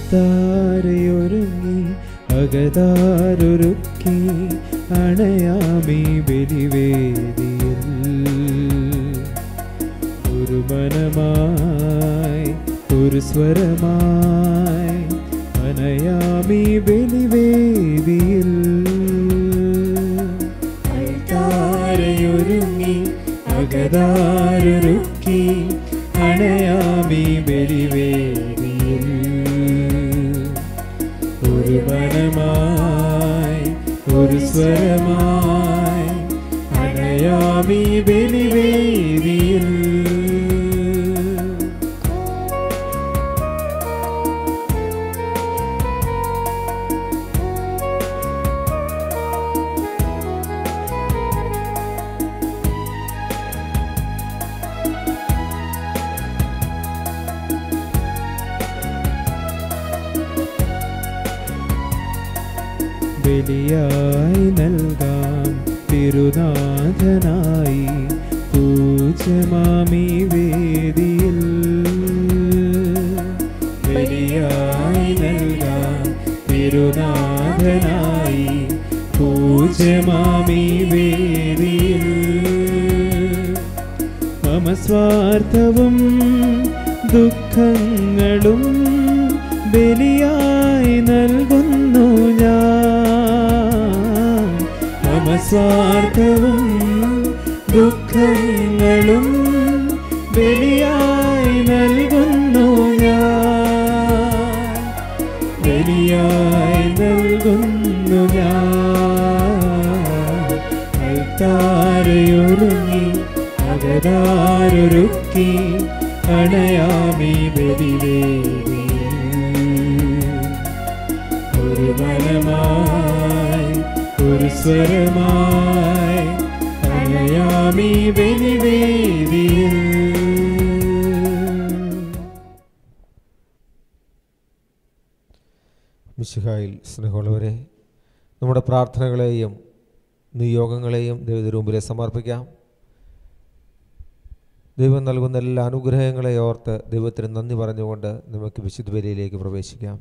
അൽത്താരയൊരുങ്ങി അകതാരൊരുക്കി അണയാമീ ബലിവേദിയിൽ ഒരു മനമായി ഒരു സ്വരമായി അനയാമീ ബലിവേദിയിൽ അൽത്താരയൊരുങ്ങി അകതാരൊരുക്കി അണയാമീ ബലിവേദിയിൽ ഒരു മനമായി ഒരു സ്വരമായി അണയാമീ ബലിവേദിയിൽ ബലിയായി നൽകാം തിരുനാഥനായി പൂജമാമി വേദിയിൽ ബലിയായി നൽകാം തിരുനാഥനായി പൂജമാമി വേദിയിൽ മമ സ്വാർത്ഥവും ദുഃഖങ്ങളും ബലിയായി നൽകുന്നു ഞാൻ മമ സ്വാർത്ഥവും ദുഃഖങ്ങളും ബലിയായി നൽകുന്നു ഞാൻ ബലിയായി നൽകുന്നു ഞാൻ അൽത്താരയൊരുങ്ങി അകതാരൊരുക്കി അണയാമി ബലിവേദി ഒരു മനമായി ഒരു സ്വരമായി അണയാമി ബലിവേദിയിൽ മിശിഹായിൽ സ്നേഹമുള്ളവരെ നമ്മുടെ പ്രാർത്ഥനകളെയും നിയോഗങ്ങളെയും ദൈവത്തിന് മുമ്പിലെ സമർപ്പിക്കാം ദൈവം നൽകുന്ന എല്ലാ അനുഗ്രഹങ്ങളെ ഓർത്ത് ദൈവത്തിന് നന്ദി പറഞ്ഞുകൊണ്ട് നമുക്ക് വിശുദ്ധ ബലിയിലേക്ക് പ്രവേശിക്കാം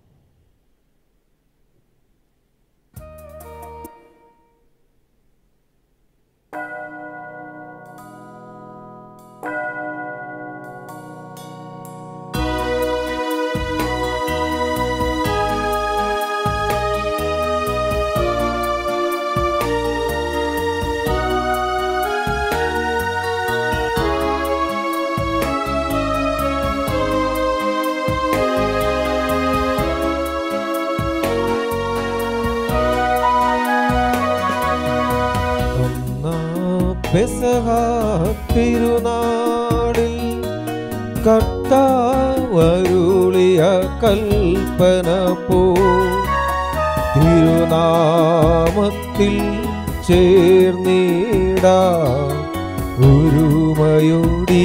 പെസഹ തിരുനാളിൽ കർത്താവരുളിയ കൽപ്പന പോ തിരുനാമത്തിൽ ചേർന്നിട ഒരുമയോടി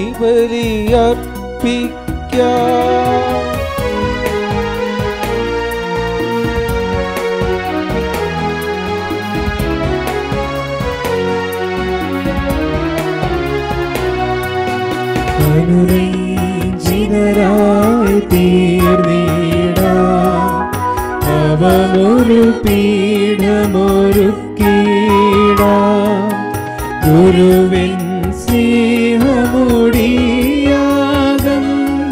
ബലിയർപ്പിക്കാം അനുരഞ്ജിതരായി തീർന്നിടാം അവമൊരു പീഠമൊരുക്കിടാം ഗുരുവിൻ സ്നേഹമുടിയാകം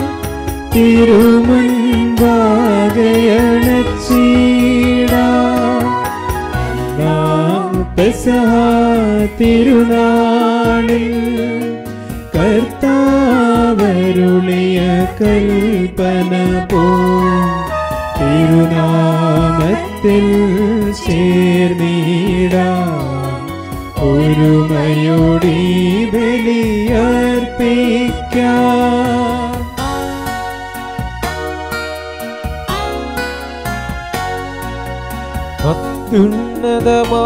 തിരുമുൻപാകയണച്ചിടാം നാം പെസഹ തിരുനാളിൽ കർത്താവരുളിയ കൽപ്പന പോ തിരുനാമത്തിൽ ചേർന്നിടാം ഒരുമയോടി ബലിയർപ്പിക്കാം അത്യുന്നതമാ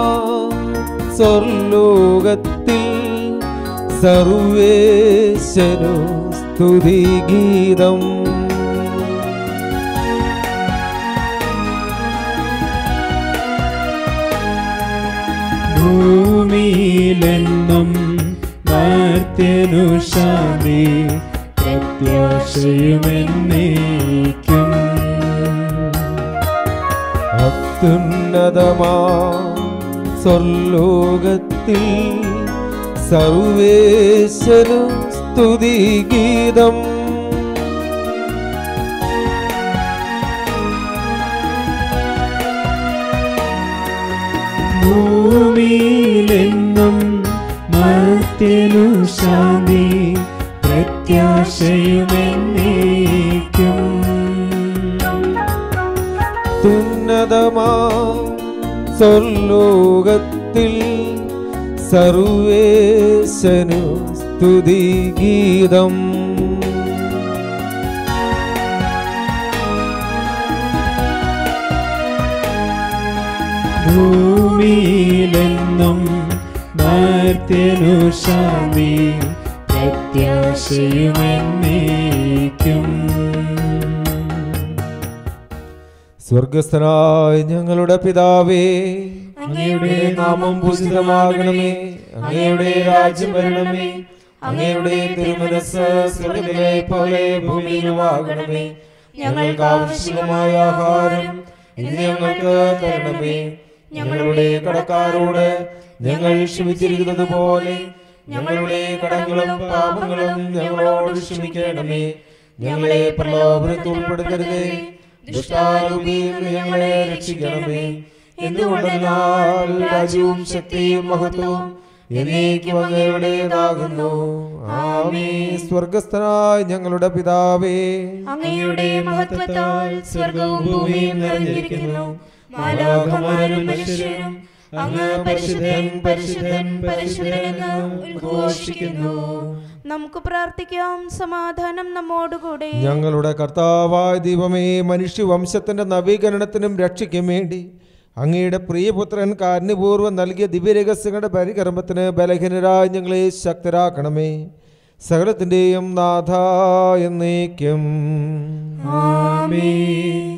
സ്വർലോകത്തിൽ സർവേശനു സ്തുതിഗീതം ഭൂമിയിലെന്നും മർത്യനു ശാന്തി പ്രത്യാശയുമെന്നേക്കും ഉന്നതമാ സ്വർലോകത്തിൽ സർവേശ്വരു സ്തുതിഗീതം ഭൂമിയിലെങ്ങും മർത്യനു ശാന്തി പ്രത്യാശയുമെന്നേക്കും ഉന്നതമാ സ്വർലോകത്തിൽ സർവേശനു സ്തുതിഗീതം ഭൂമിയിലെങ്ങും മർത്യനു ശാന്തി പ്രത്യാശയുമെന്നേക്കും സ്വർഗസ്ഥനായ ഞങ്ങളുടെ പിതാവേ അങ്ങയുടെ നാമം പൂജിതമാകണമേ അങ്ങയുടെ രാജ്യം വരണമേ അങ്ങയുടെ തിരുമനസ് സ്വർഗത്തിലെ പോലെ ഭൂമിയിലുമാകണമേ ഞങ്ങൾക്ക് ആവശ്യമായ ആഹാരം ഇന്ന് ഞങ്ങൾക്ക് തരണമേ ഞങ്ങളുടെ കടക്കാരോട് ഞങ്ങൾ ക്ഷമിച്ചിരിക്കുന്നത് പോലെ ഞങ്ങളുടെ കടങ്ങളും പാപങ്ങളും ഞങ്ങളോട് ക്ഷമിക്കണമേ ഞങ്ങളെ പ്രലോഭനത്തിൽ ഉൾപ്പെടുത്തരുതേ ദുഷ്ടാരൂപിയിൽ നിന്ന് ഞങ്ങളെ രക്ഷിക്കണമേ എന്തുകൊണ്ടെന്നാൽ രാജ്യവും ശക്തിയും മഹത്വവും എന്നേക്കും അങ്ങയുടേതാകുന്നു ആമേ സ്വർഗസ്ഥനായ ഞങ്ങളുടെ പിതാവേ അങ്ങയുടെ മഹത്വത്താൽ സ്വർഗവും ഭൂമിയും നിറഞ്ഞിരിക്കുന്നു മാലാഖമാരും മനുഷ്യരും അങ്ങ് പരിശുദ്ധൻ പരിശുദ്ധൻ പരിശുദ്ധനെന്ന് ഉദ്ഘോഷിക്കുന്നു നമുക്ക് പ്രാർത്ഥിക്കാം സമാധാനം നമ്മോടുകൂടെ ഞങ്ങളുടെ കർത്താവായ ദൈവമേ മനുഷ്യവംശത്തിന്റെ നവീകരണത്തിനും രക്ഷയ്ക്കും വേണ്ടി അങ്ങയുടെ പ്രിയപുത്രൻ കാരുണ്യപൂർവ്വം നൽകിയ ദിവ്യരഹസ്യങ്ങളുടെ പരികർമ്മത്തിന് ബലഹീനരായി ഞങ്ങളെ ശക്തരാക്കണമേ സകലത്തിൻ്റെയും നാഥ എന്നേക്കും ആമേൻ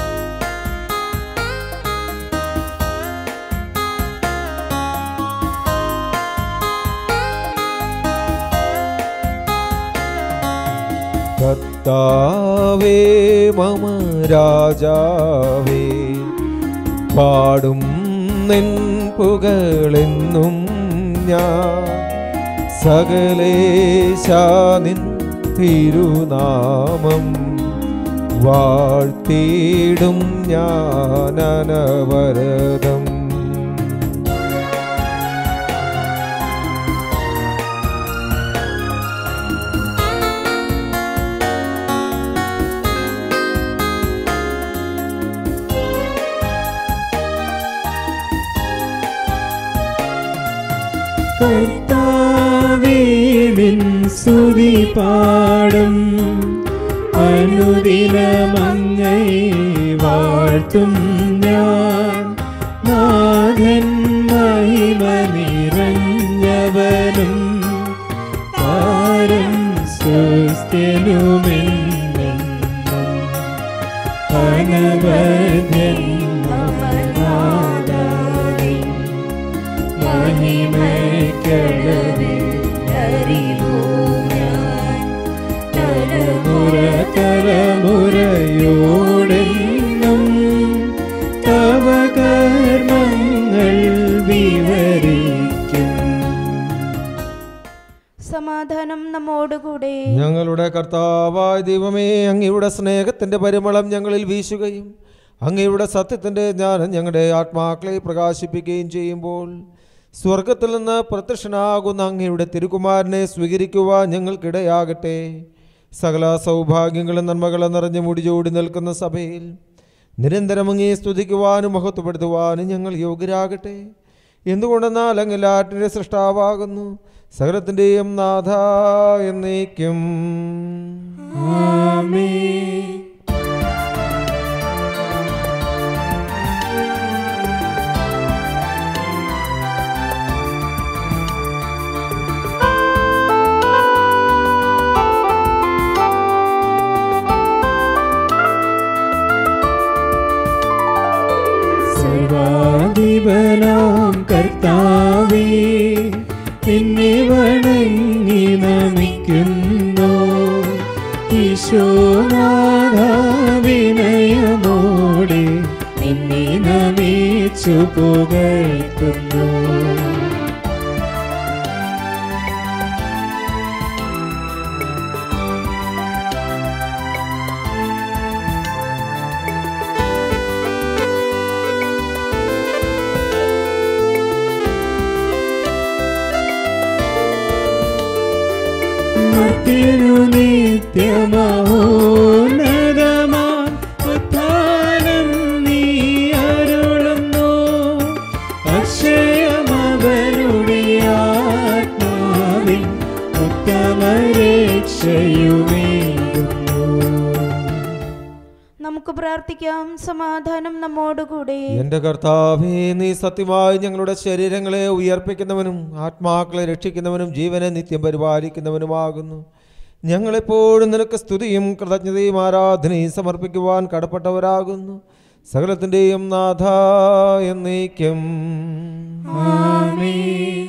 കർത്താവേ മമ രാജാവേ പാടും നിൻ പുകളെന്നും ഞാൻ സകലേശാനിൻ തിരുനാമം വാഴ്ത്തിയിടും ഞാനനവരതം കർത്താവേ നിൻ സ്തുതി പാടും അനുദിനമങ്ങൈ വാഴ്ത്തും ഞാൻ നാഥൻ മഹിമ നിറഞ്ഞവനും പാരം സുസ്ഥനുമെന്നും അനവധ്യൻ മമനാദാവേ മഹിമയ്ക്കളവിൽ അറിവൂ ഞാൻ തലമുറ തലമുറയോടെന്നും തവ കർമ്മങ്ങൾ വിവരിക്കും സമാധാനം നമ്മോടുകൂടെ ഞങ്ങളുടെ കർത്താവായ ദൈവമേ അങ്ങയുടെ സ്നേഹത്തിൻ്റെ പരിമളം ഞങ്ങളിൽ വീശുകയും അങ്ങയുടെ സത്യത്തിൻ്റെ ജ്ഞാനം ഞങ്ങളുടെ ആത്മാക്കളെ പ്രകാശിപ്പിക്കുകയും ചെയ്യുമ്പോൾ സ്വർഗത്തിൽ നിന്ന് പ്രത്യക്ഷനാകുന്ന അങ്ങയുടെ തിരുകുമാരനെ സ്വീകരിക്കുവാൻ ഞങ്ങൾക്കിടയാകട്ടെ സകല സൗഭാഗ്യങ്ങളും നന്മകളും നിറഞ്ഞു മുടിചൂടി നിൽക്കുന്ന സഭയിൽ നിരന്തരം അങ്ങേ സ്തുതിക്കുവാനും മഹത്വപ്പെടുത്തുവാനും ഞങ്ങൾ യോഗ്യരാകട്ടെ എന്തുകൊണ്ടെന്നാൽ അങ്ങ് എല്ലാറ്റിൻ്റെ സൃഷ്ടാവാകുന്നു സകലത്തിൻ്റെയും നാഥ എന്നേക്കും ആമേൻ സർവാധിപനാം കർത്താവേ നിന്നെ വണങ്ങി നമിക്കുന്നു ഈശോനാഥ വിനയമോടെ നിന്നെ നമിക്കുന്നു പുകഴ്ത്തുന്നു മർത്യനു നിത്യമഹോന്നതമാ ഉത്ഥാനം നീ അരുളുന്നു അക്ഷയമവരുടെ ആത്മാവിൻ ഉത്തമരക്ഷയുമേകുന്നു നമുക്ക് പ്രാർത്ഥിക്കാം സമാധാനം നമ്മോടുകൂടെ എന്റെ കർത്താവേ നീ സത്യമായി ഞങ്ങളുടെ ശരീരങ്ങളെ ഉയർപ്പിക്കുന്നവനും ആത്മാക്കളെ രക്ഷിക്കുന്നവനും ജീവനെ നിത്യം പരിപാലിക്കുന്നവനുമാകുന്നു ഞങ്ങളെപ്പോഴും നിനക്ക് സ്തുതിയും കൃതജ്ഞതയും ആരാധനയും സമർപ്പിക്കുവാൻ കടപ്പെട്ടവരാകുന്നു സകലത്തിൻ്റെയും നാഥ എന്നേക്കും ആമേൻ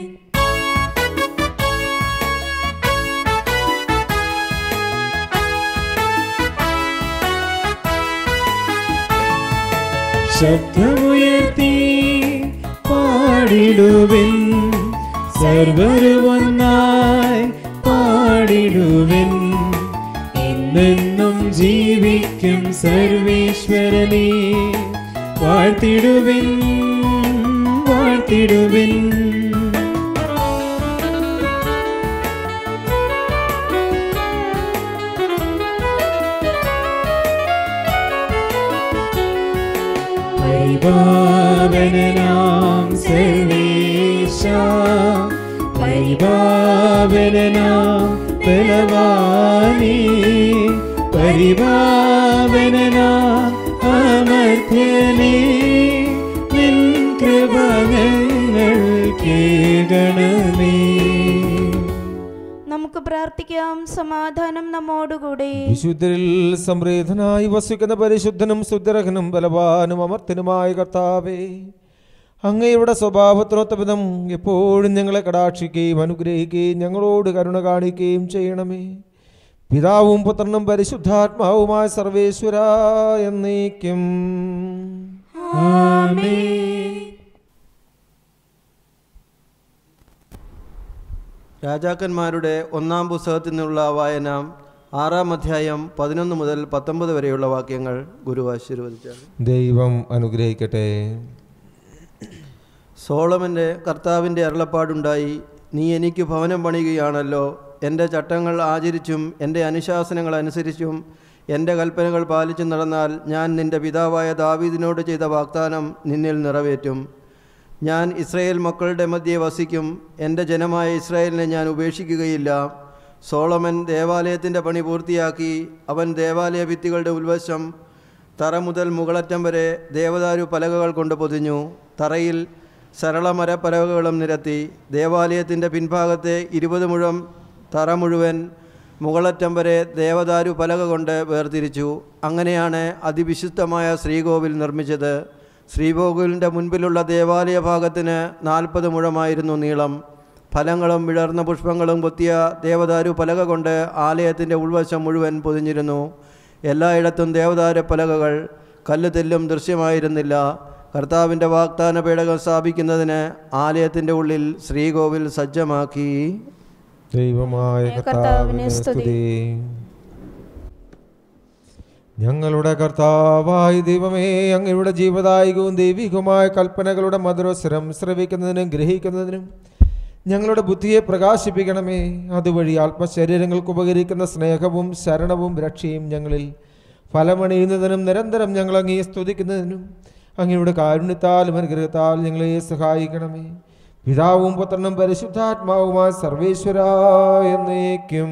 ശബ്ദമുയർത്തി പാടിടുവിൻ സർവരുവൊന്നായി പാടിടുവിൻ എന്നെന്നും ജീവിക്കും സർവേശ്വരനെ വാഴ്ത്തിടുവിൻ വാഴ്ത്തിടുവിൻ പരിപാവനാം സർവേശ പരിപാവനാം ബലവാനേ പരിപാവനാം അമർത്യനേ നിൻ കൃപ ഞങ്ങൾക്കേകണമേ നമുക്ക് പ്രാർത്ഥിക്കാം സമാധാനം നമ്മോടുകൂടെ വിശുദ്ധരിൽ സംപ്രീതനായി വസിക്കുന്ന പരിശുദ്ധനും സുദ്രഹനും ബലവാനും അമർത്തനുമായ കർത്താവേ അങ്ങയുടെ സ്വഭാവത്തിനൊത്ത വിധം എപ്പോഴും ഞങ്ങളെ കടാക്ഷിക്കുകയും അനുഗ്രഹിക്കുകയും ഞങ്ങളോട് കരുണ കാണിക്കുകയും ചെയ്യണമേ പിതാവും പുത്രനും പരിശുദ്ധാത്മാവുമായ സർവേശ്വര എന്നേക്കും രാജാക്കന്മാരുടെ ഒന്നാം പുസ്തകത്തിൽ നിന്നുള്ള വായന ആറാം അധ്യായം പതിനൊന്ന് മുതൽ പത്തൊമ്പത് വരെയുള്ള വാക്യങ്ങൾ ഗുരു ആശീർവദിച്ചാണ് ദൈവം അനുഗ്രഹിക്കട്ടെ സോളമൻ്റെ കർത്താവിൻ്റെ അരുളപ്പാടുണ്ടായി നീ എനിക്ക് ഭവനം പണിയുകയാണല്ലോ എൻ്റെ ചട്ടങ്ങൾ ആചരിച്ചും എൻ്റെ അനുശാസനങ്ങൾ അനുസരിച്ചും എൻ്റെ കൽപ്പനകൾ പാലിച്ചും നടന്നാൽ ഞാൻ നിൻ്റെ പിതാവായ ദാവീദിനോട് ചെയ്ത വാഗ്ദാനം നിന്നിൽ നിറവേറ്റും ഞാൻ ഇസ്രയേൽ മക്കളുടെ മധ്യേ വസിക്കും എൻ്റെ ജനമായ ഇസ്രായേലിനെ ഞാൻ ഉപേക്ഷിക്കുകയില്ല സോളമൻ ദേവാലയത്തിൻ്റെ പണി പൂർത്തിയാക്കി അവൻ ദേവാലയ ഭിത്തികളുടെ ഉൾവശം തറ മുതൽ മുകളറ്റം വരെ ദേവദാരു പലകകൾ കൊണ്ട് പൊതിഞ്ഞു തറയിൽ സരളമര പലകകളും നിരത്തി ദേവാലയത്തിൻ്റെ പിൻഭാഗത്തെ ഇരുപത് മുഴം തറ മുഴുവൻ മുകളറ്റം വരെ ദേവദാരു പലക കൊണ്ട് വേർതിരിച്ചു അങ്ങനെയാണ് അതിവിശുദ്ധമായ ശ്രീകോവിൽ നിർമ്മിച്ചത് ശ്രീകോവിലിൻ്റെ മുൻപിലുള്ള ദേവാലയ ഭാഗത്തിന് നാൽപ്പത് മുഴമായിരുന്നു നീളം ഫലങ്ങളും വിടർന്ന പുഷ്പങ്ങളും കൊത്തിയ ദേവദാരു പലക കൊണ്ട് ആലയത്തിൻ്റെ ഉൾവശം മുഴുവൻ പൊതിഞ്ഞിരുന്നു എല്ലായിടത്തും ദേവദാര പലകകൾ കല്ല് തെല്ലും ദൃശ്യമായിരുന്നില്ല കർത്താവിൻ്റെ വാഗ്ദാന പേടകം സ്ഥാപിക്കുന്നതിന് ആലയത്തിൻ്റെ ഉള്ളിൽ ശ്രീകോവിൽ സജ്ജമാക്കി ദൈവമായ കർത്താവിനെ സ്തുതി ഞങ്ങളുടെ കർത്താവായ ദൈവമേ അങ്ങയുടെ ജീവദായകവും ദൈവികവുമായ കൽപ്പനകളുടെ മധുരസ്വരം ശ്രവിക്കുന്നതിനും ഗ്രഹിക്കുന്നതിനും ഞങ്ങളുടെ ബുദ്ധിയെ പ്രകാശിപ്പിക്കണമേ അതുവഴി ആത്മശരീരങ്ങൾക്ക് ഉപകരിക്കുന്ന സ്നേഹവും ശരണവും രക്ഷയും ഞങ്ങളിൽ ഫലമണിയുന്നതിനും നിരന്തരം ഞങ്ങൾ അങ്ങേ സ്തുതിക്കുന്നതിനും അങ്ങയുടെ കാരുണ്യത്താലും അനുഗ്രഹത്താൽ ഞങ്ങളെ സഹായിക്കണമേ പിതാവും പുത്രനും പരിശുദ്ധാത്മാവുമായ സർവേശ്വര എന്നേക്കും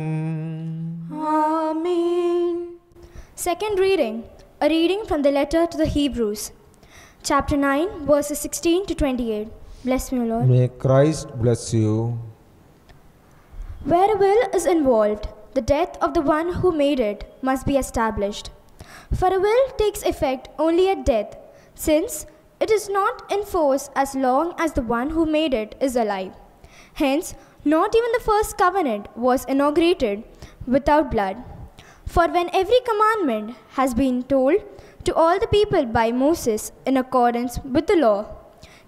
ആമേൻ Second reading, a reading from the letter to the Hebrews, chapter 9, verses 16 to 28. Bless me, O Lord. May Christ bless you. Where a will is involved, the death of the one who made it must be established. For a will takes effect only at death, since it is not in force as long as the one who made it is alive. Hence, not even the first covenant was inaugurated without blood. For when every commandment has been told to all the people by Moses in accordance with the law,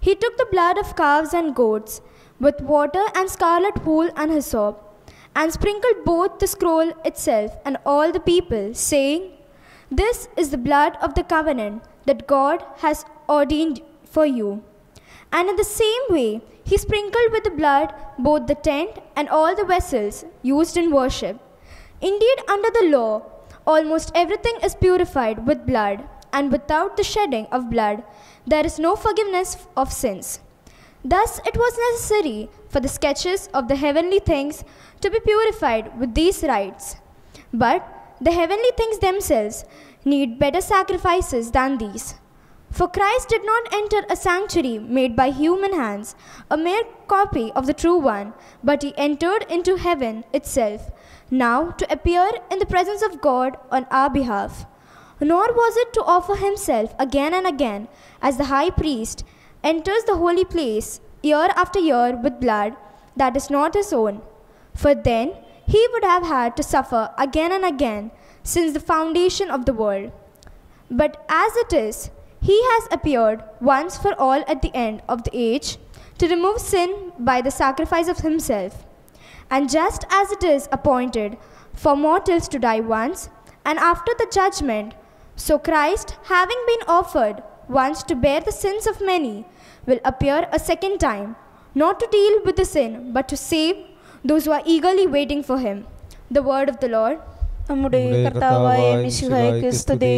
He took the blood of calves and goats, with water and scarlet wool and hyssop, and sprinkled both the scroll itself and all the people, saying, This is the blood of the covenant that God has ordained for you. And in the same way, he sprinkled with the blood both the tent and all the vessels used in worship. Indeed, under the law, almost everything is purified with blood, and without the shedding of blood, there is no forgiveness of sins. Thus, it was necessary for the sketches of the heavenly things to be purified with these rites. But the heavenly things themselves need better sacrifices than these. For Christ did not enter a sanctuary made by human hands, a mere copy of the true one, but he entered into heaven itself, now to appear in the presence of God on our behalf. Nor was it to offer himself again and again, as the high priest enters the holy place year after year with blood that is not his own. For then he would have had to suffer again and again since the foundation of the world. But as it is, he has appeared once for all at the end of the age to remove sin by the sacrifice of himself. And just as it is appointed for mortals to die once, and after the judgment, so Christ, having been offered once to bear the sins of many, will appear a second time, not to deal with the sin, but to save those who are eagerly waiting for him. The word of the Lord. നമ്മുടെ കർത്താവായ മിശിഹായ്ക്ക് സ്തുതി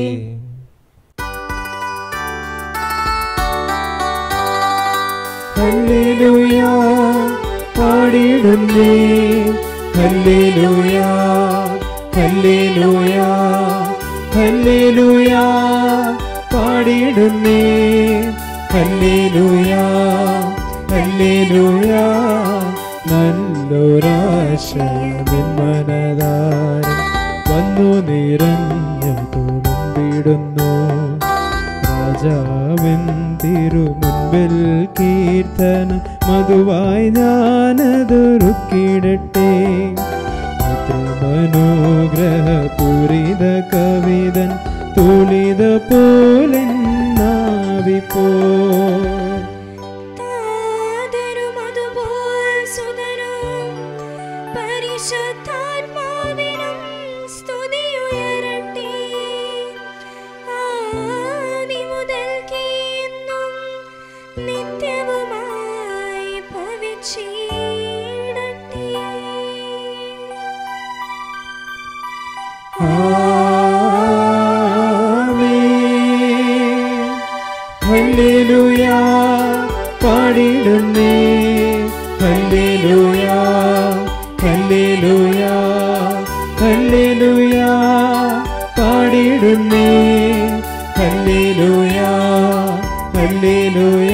ഹല്ലേലൂയ പാടിടുന്നേ ഹല്ലേലൂയ ഹല്ലേലൂയ ഹല്ലേലൂയ പാടിടുന്നേ ഹല്ലേലൂയ ഹല്ലേലൂയ നല്ലൊരാശ മനതാരം വന്നു നിറഞ്ഞു തുളുമ്പിടുന്നു രാജാവിൻ തിരുമുൻപിൽ കീർത്തന മധുവായി ഞാനതൊരുക്കിടട്ടെ മനോഗ്രഹപൂരിത കവിതൻ തുളിത പോലെ നാവിപ്പോ നിത്യവുമായി ഭവിച്ചിടട്ടെ ഹല്ലേലൂയ പാടിടുന്നേ ഹല്ലേലൂയ ഹല്ലേലൂയ ഹല്ലേലൂയ പാടിടുന്നേ ഹല്ലേലൂയ ഹല്ലേലൂയ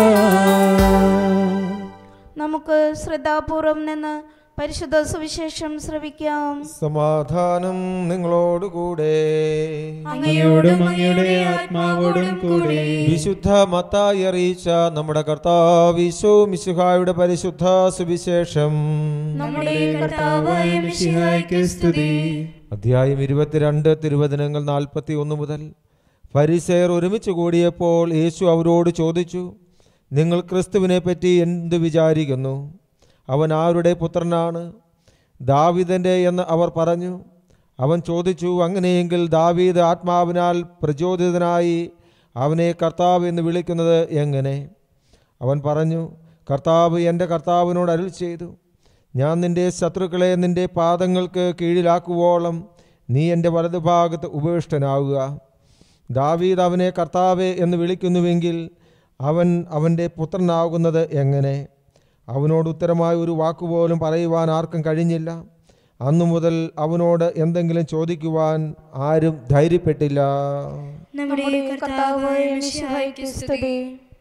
നമുക്ക് ശ്രദ്ധാപൂർവം നിന്ന് പരിശുദ്ധ സുവിശേഷം ശ്രവിക്കാം സമാധാനം നിങ്ങളോടുകൂടെ അങ്ങയോടും അങ്ങയുടെ ആത്മാവോടും കൂടെ വിശുദ്ധ മത്തായി അറിയിച്ച നമ്മുടെ കർത്താവിശോ മിശുഹായുടെ പരിശുദ്ധ സുവിശേഷം നമ്മുടെ കർത്താവായ മിശിഹായ്ക്ക് സ്തുതി അധ്യായം ഇരുപത്തിരണ്ട് തിരുവചനങ്ങൾ നാൽപ്പത്തി ഒന്ന് മുതൽ പരിസയർ ഒരുമിച്ച് കൂടിയപ്പോൾ യേശു അവരോട് ചോദിച്ചു നിങ്ങൾ ക്രിസ്തുവിനെ പറ്റി എന്ത് വിചാരിക്കുന്നു അവൻ ആരുടെ പുത്രനാണ് ദാവിദൻ്റെ എന്ന് അവർ പറഞ്ഞു അവൻ ചോദിച്ചു അങ്ങനെയെങ്കിൽ ദാവീദ് ആത്മാവിനാൽ പ്രചോദിതനായി അവനെ കർത്താവ് എന്ന് വിളിക്കുന്നത് എങ്ങനെ അവൻ പറഞ്ഞു കർത്താവ് എൻ്റെ കർത്താവിനോട് അരുൾ ചെയ്തു ഞാൻ നിന്റെ ശത്രുക്കളെ നിന്റെ പാദങ്ങൾക്ക് കീഴിലാക്കുവോളം നീ എൻ്റെ വലതുഭാഗത്ത് ഉപേഷ്ടനാവുക ദാവീദ് അവനെ കർത്താവെ എന്ന് വിളിക്കുന്നുവെങ്കിൽ അവൻ അവൻ്റെ പുത്രനാകുന്നത് എങ്ങനെ അവനോട് ഉത്തരമായ ഒരു വാക്കുപോലും പറയുവാൻ ആർക്കും കഴിഞ്ഞില്ല അന്നു മുതൽ അവനോട് എന്തെങ്കിലും ചോദിക്കുവാൻ ആരും ധൈര്യപ്പെട്ടില്ല നമ്മുടെ കർത്താവായ മിശിഹായ്ക്ക് സ്തുതി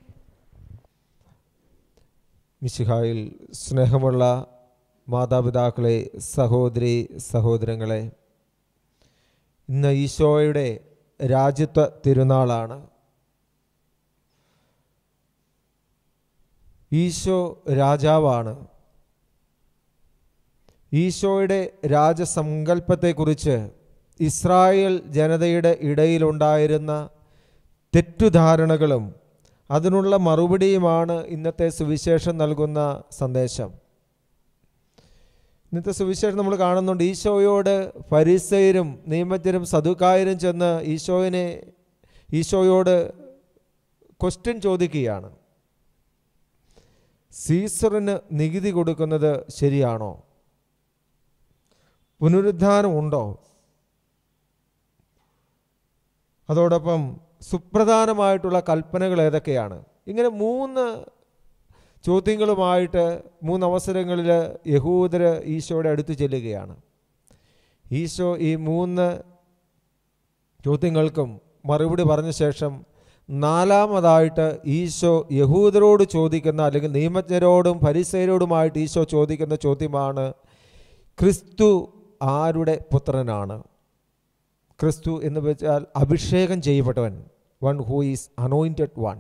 മിശിഹായിൽ സ്നേഹമുള്ള മാതാപിതാക്കളെ സഹോദരി സഹോദരങ്ങളെ ഇന്ന് ഈശോയുടെ രാജ്യത്വ തിരുനാളാണ് ഈശോ രാജാവാണ് ഈശോയുടെ രാജസങ്കല്പത്തെക്കുറിച്ച് ഇസ്രായേൽ ജനതയുടെ ഇടയിലുണ്ടായിരുന്ന തെറ്റുധാരണകളും അതിനുള്ള മറുപടിയുമാണ് ഇന്നത്തെ സുവിശേഷം നൽകുന്ന സന്ദേശം ഇന്നത്തെ സുവിശേഷം നമ്മൾ കാണുന്നുണ്ട് ഈശോയോട് ഫരീസയരും നിയമജ്ഞരും സദുക്കായരും ചെന്ന് ഈശോയിനെ ഈശോയോട് ക്വസ്റ്റ്യൻ ചോദിക്കുകയാണ് സീസറിന് നികുതി കൊടുക്കുന്നത് ശരിയാണോ പുനരുദ്ധാനം ഉണ്ടോ അതോടൊപ്പം സുപ്രധാനമായിട്ടുള്ള കൽപ്പനകൾ ഏതൊക്കെയാണ് ഇങ്ങനെ മൂന്ന് ചോദ്യങ്ങളുമായിട്ട് മൂന്ന് അവസരങ്ങളിൽ യഹൂദർ ഈശോയുടെ അടുത്ത് ചെല്ലുകയാണ് ഈശോ ഈ മൂന്ന് ചോദ്യങ്ങൾക്കും മറുപടി പറഞ്ഞ ശേഷം നാലാമതായിട്ട് ഈശോ യഹൂദരോട് ചോദിക്കുന്ന അല്ലെങ്കിൽ നിയമജ്ഞരോടും പരിസയരോടുമായിട്ട് ഈശോ ചോദിക്കുന്ന ചോദ്യമാണ് ക്രിസ്തു ആരുടെ പുത്രനാണ് ക്രിസ്തു എന്ന് വെച്ചാൽ അഭിഷേകം ചെയ്യപ്പെട്ടവൻ one who is anointed one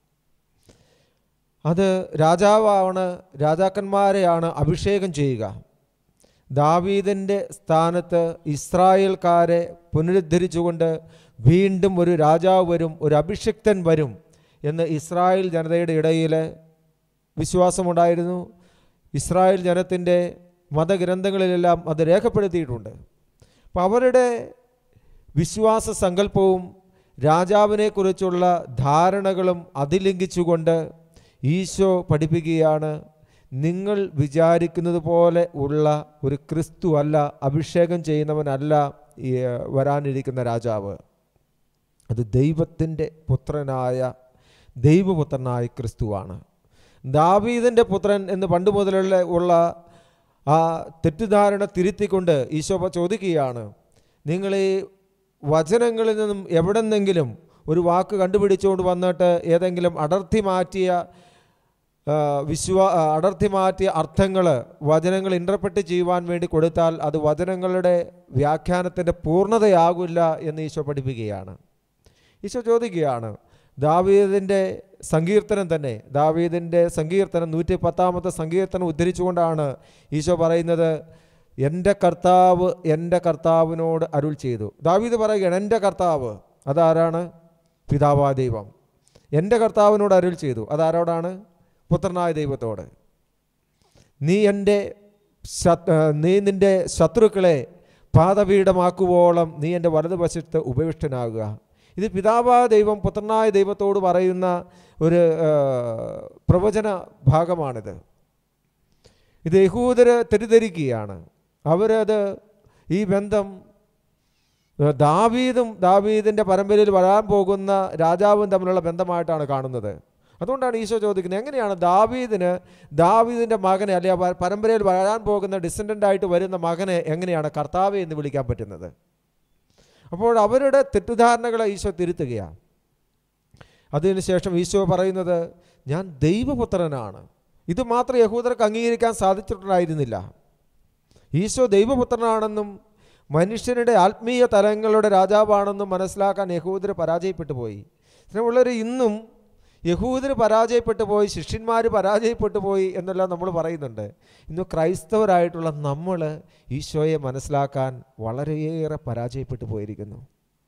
അത് രാജാവാണ് രാജാക്കന്മാരെയാണ് അഭിഷേകം ചെയ്യുക ദാവീദിൻ്റെ സ്ഥാനത്ത് ഇസ്രായേൽക്കാരെ പുനരുദ്ധരിച്ചുകൊണ്ട് വീണ്ടും ഒരു രാജാവ് വരും ഒരു അഭിഷിക്തൻ വരും എന്ന് ഇസ്രായേൽ ജനതയുടെ ഇടയിൽ വിശ്വാസമുണ്ടായിരുന്നു ഇസ്രായേൽ ജനത്തിൻ്റെ മതഗ്രന്ഥങ്ങളിലെല്ലാം അത് രേഖപ്പെടുത്തിയിട്ടുണ്ട് അപ്പോൾ അവരുടെ വിശ്വാസ സങ്കല്പവും രാജാവിനെക്കുറിച്ചുള്ള ധാരണകളും അതിലംഘിച്ചുകൊണ്ട് ഈശോ പഠിപ്പിക്കുകയാണ് നിങ്ങൾ വിചാരിക്കുന്നത് പോലെ ഉള്ള ഒരു ക്രിസ്തു അല്ല അഭിഷേകം ചെയ്യുന്നവനല്ല ഈ വരാനിരിക്കുന്ന രാജാവ് അത് ദൈവത്തിൻ്റെ പുത്രനായ ദൈവപുത്രനായ ക്രിസ്തുവാണ് ദാവീദിൻ്റെ പുത്രൻ എന്ന് പണ്ട് മുതലുള്ള ഉള്ള ആ തെറ്റിദ്ധാരണ തിരുത്തിക്കൊണ്ട് ഈശോ ചോദിക്കുകയാണ് നിങ്ങൾ ഈ വചനങ്ങളിൽ നിന്നും എവിടെന്നെങ്കിലും ഒരു വാക്ക് കണ്ടുപിടിച്ചുകൊണ്ട് വന്നിട്ട് ഏതെങ്കിലും അടർത്തി മാറ്റിയ ആ, വിശ്വാ ആ, അടർത്തി മാറ്റിയ അർത്ഥങ്ങൾ വചനങ്ങൾ ഇൻ്റർപ്രറ്റ് ചെയ്യുവാൻ വേണ്ടി കൊടുത്താൽ അത് വചനങ്ങളുടെ വ്യാഖ്യാനത്തിൻ്റെ പൂർണ്ണതയാകില്ല എന്ന് ഈശോ പഠിപ്പിക്കുകയാണ് ഈശോ ചോദിക്കുകയാണ് ദാവീദിൻ്റെ സങ്കീർത്തനം തന്നെ ദാവീദിൻ്റെ സങ്കീർത്തനം നൂറ്റി പത്താമത്തെ സങ്കീർത്തനം ഉദ്ധരിച്ചുകൊണ്ടാണ് ഈശോ പറയുന്നത് എൻ്റെ കർത്താവ് എൻ്റെ കർത്താവിനോട് അരുൾ ചെയ്തു ദാവീദ് പറയുകയാണ് എൻ്റെ കർത്താവ് അതാരാണ് പിതാവാ ദൈവം എൻ്റെ കർത്താവിനോട് അരുൾ ചെയ്തു അതാരോടാണ് പുത്രനായ ദൈവത്തോട് നീ എൻ്റെ ശത്- ആ, നീ നിൻ്റെ ശത്രുക്കളെ പാതപീഠമാക്കുവോളം നീ എൻ്റെ വലതുവശത്ത് ഉപവിഷ്ടനാകുക ഇത് പിതാവായ ദൈവം പുത്രനായ ദൈവത്തോട് പറയുന്ന ഒരു ആ, പ്രവചന ഭാഗമാണിത് ഇത് യഹൂദര് തെറ്റിദ്ധരിക്കുകയാണ് അവരത് ഈ ബന്ധം ആ, ദാവീദും ദാവീദിൻ്റെ പരമ്പരയിൽ വരാൻ പോകുന്ന രാജാവും തമ്മിലുള്ള ബന്ധമായിട്ടാണ് കാണുന്നത് അതുകൊണ്ടാണ് ഈശോ ചോദിക്കുന്നത് എങ്ങനെയാണ് ദാവീദിന് ദാവീദിൻ്റെ മകനെ അല്ലെ ആ പരമ്പരയിൽ വരാൻ പോകുന്ന ഡിസെൻഡൻ്റ് ആയിട്ട് വരുന്ന മകനെ എങ്ങനെയാണ് കർത്താവ് എന്ന് വിളിക്കാൻ പറ്റുന്നത് അപ്പോൾ അവരുടെ തെറ്റിദ്ധാരണകളെ ഈശോ തിരുത്തുകയാണ് അതിനുശേഷം ഈശോ പറയുന്നത് ഞാൻ ദൈവപുത്രനാണ് ഇത് മാത്രം യഹൂദർക്ക് അംഗീകരിക്കാൻ സാധിച്ചിട്ടുണ്ടായിരുന്നില്ല ഈശോ ദൈവപുത്രനാണെന്നും മനുഷ്യരുടെ ആത്മീയ തലങ്ങളുടെ രാജാവാണെന്നും മനസ്സിലാക്കാൻ യഹൂദർ പരാജയപ്പെട്ടു പോയി സ്നേഹമുള്ളവർ ഇന്നും യഹൂദർ പരാജയപ്പെട്ടു പോയി ശിഷ്യന്മാർ പരാജയപ്പെട്ടു പോയി എന്നെല്ലാം നമ്മൾ പറയുന്നുണ്ട് ഇന്ന് ക്രൈസ്തവരായിട്ടുള്ള നമ്മൾ ഈശോയെ മനസ്സിലാക്കാൻ വളരെയേറെ പരാജയപ്പെട്ടു പോയിരിക്കുന്നു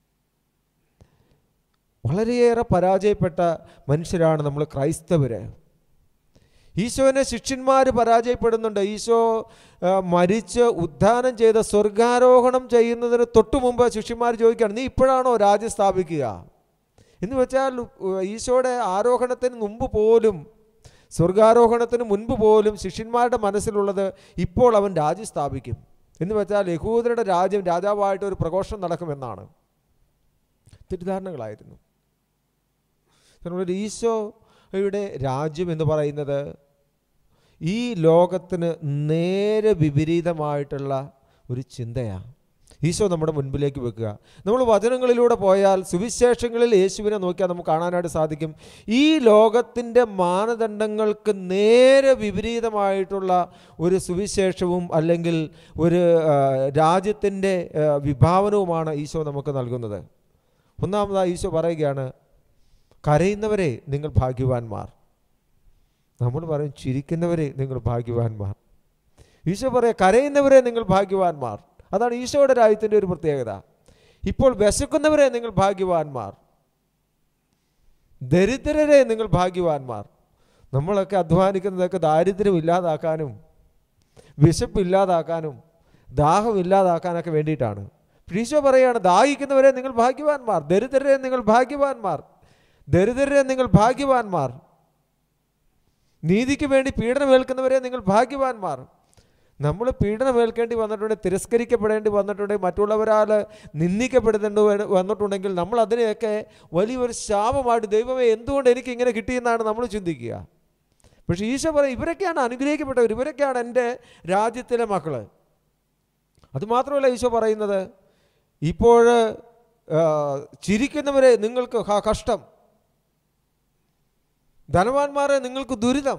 വളരെയേറെ പരാജയപ്പെട്ട മനുഷ്യരാണ് നമ്മൾ ക്രൈസ്തവർ ഈശോനെ ശിഷ്യന്മാർ പരാജയപ്പെടുന്നുണ്ട് ഈശോ ആ, മരിച്ച് ഉദ്ധാനം ചെയ്ത സ്വർഗാരോഹണം ചെയ്യുന്നതിന് തൊട്ടു മുമ്പ് ശിഷ്യന്മാർ ചോദിക്കുകയാണ് നീ ഇപ്പോഴാണോ രാജ്യം സ്ഥാപിക്കുക എന്ന് വെച്ചാൽ ഉ, ഈശോയുടെ ആരോഹണത്തിന് മുമ്പ് പോലും സ്വർഗാരോഹണത്തിന് മുൻപ് പോലും ശിഷ്യന്മാരുടെ മനസ്സിലുള്ളത് ഇപ്പോൾ അവൻ രാജ്യം സ്ഥാപിക്കും എന്ന് വെച്ചാൽ യഹൂദരുടെ രാജ്യം രാജാവായിട്ട് ഒരു പ്രഘോഷണം നടക്കുമെന്നാണ് തെറ്റിദ്ധാരണകളായിരുന്നു അതുകൊണ്ട് ഈശോയുടെ രാജ്യം എന്ന് പറയുന്നത് ഈ ലോകത്തിന് നേരെ വിപരീതമായിട്ടുള്ള ഒരു ചിന്തയാണ് ഈശോ നമ്മുടെ മുൻപിലേക്ക് വെക്കുക നമ്മൾ വചനങ്ങളിലൂടെ പോയാൽ സുവിശേഷങ്ങളിൽ യേശുവിനെ നോക്കിയാൽ നമുക്ക് കാണാനായിട്ട് സാധിക്കും ഈ ലോകത്തിൻ്റെ മാനദണ്ഡങ്ങൾക്ക് നേരെ വിപരീതമായിട്ടുള്ള ഒരു സുവിശേഷവും അല്ലെങ്കിൽ ഒരു ആ, രാജ്യത്തിൻ്റെ ആ, വിഭാവനവുമാണ് ഈശോ നമുക്ക് നൽകുന്നത് ഒന്നാമതായി ഈശോ പറയുകയാണ് കരയുന്നവരെ നിങ്ങൾ ഭാഗ്യവാന്മാർ നമ്മൾ പറയും ചിരിക്കുന്നവരെ നിങ്ങൾ ഭാഗ്യവാന്മാർ ഈശോ പറയാം കരയുന്നവരെ നിങ്ങൾ ഭാഗ്യവാന്മാർ അതാണ് ഈശോയുടെ രാജ്യത്തിൻ്റെ ഒരു പ്രത്യേകത ഇപ്പോൾ വിശക്കുന്നവരെ നിങ്ങൾ ഭാഗ്യവാന്മാർ ദരിദ്രരെ നിങ്ങൾ ഭാഗ്യവാന്മാർ നമ്മളൊക്കെ അധ്വാനിക്കുന്നതൊക്കെ ദാരിദ്ര്യം ഇല്ലാതാക്കാനും വിശപ്പില്ലാതാക്കാനും ദാഹം ഇല്ലാതാക്കാനൊക്കെ വേണ്ടിയിട്ടാണ് ഈശോ പറയാണ് ദാഹിക്കുന്നവരെ നിങ്ങൾ ഭാഗ്യവാന്മാർ ദരിദ്രരെ നിങ്ങൾ ഭാഗ്യവാന്മാർ ദരിദ്രരെ നിങ്ങൾ ഭാഗ്യവാന്മാർ നീതിക്ക് വേണ്ടി പീഡനമേൽക്കുന്നവരെ നിങ്ങൾ ഭാഗ്യവാന്മാർ നമ്മൾ പീഡനമേൽക്കേണ്ടി വന്നിട്ടുണ്ടെങ്കിൽ തിരസ്കരിക്കപ്പെടേണ്ടി വന്നിട്ടുണ്ടെങ്കിൽ മറ്റുള്ളവരാൽ നിന്ദിക്കപ്പെടുന്നുണ്ട് വന്നിട്ടുണ്ടെങ്കിൽ നമ്മൾ അതിനെയൊക്കെ വലിയൊരു ശാപമായിട്ട് ദൈവമേ എന്തുകൊണ്ട് എനിക്ക് ഇങ്ങനെ കിട്ടിയെന്നാണ് നമ്മൾ ചിന്തിക്കുക പക്ഷേ ഈശോ പറയും ഇവരൊക്കെയാണ് അനുഗ്രഹിക്കപ്പെട്ടവർ ഇവരൊക്കെയാണ് എൻ്റെ രാജ്യത്തിലെ മക്കൾ അതുമാത്രമല്ല ഈശോ പറയുന്നത് ഇപ്പോൾ ചിരിക്കുന്നവരെ നിങ്ങൾക്ക് ഹ- കഷ്ടം ധനവാന്മാരെ നിങ്ങൾക്ക് ദുരിതം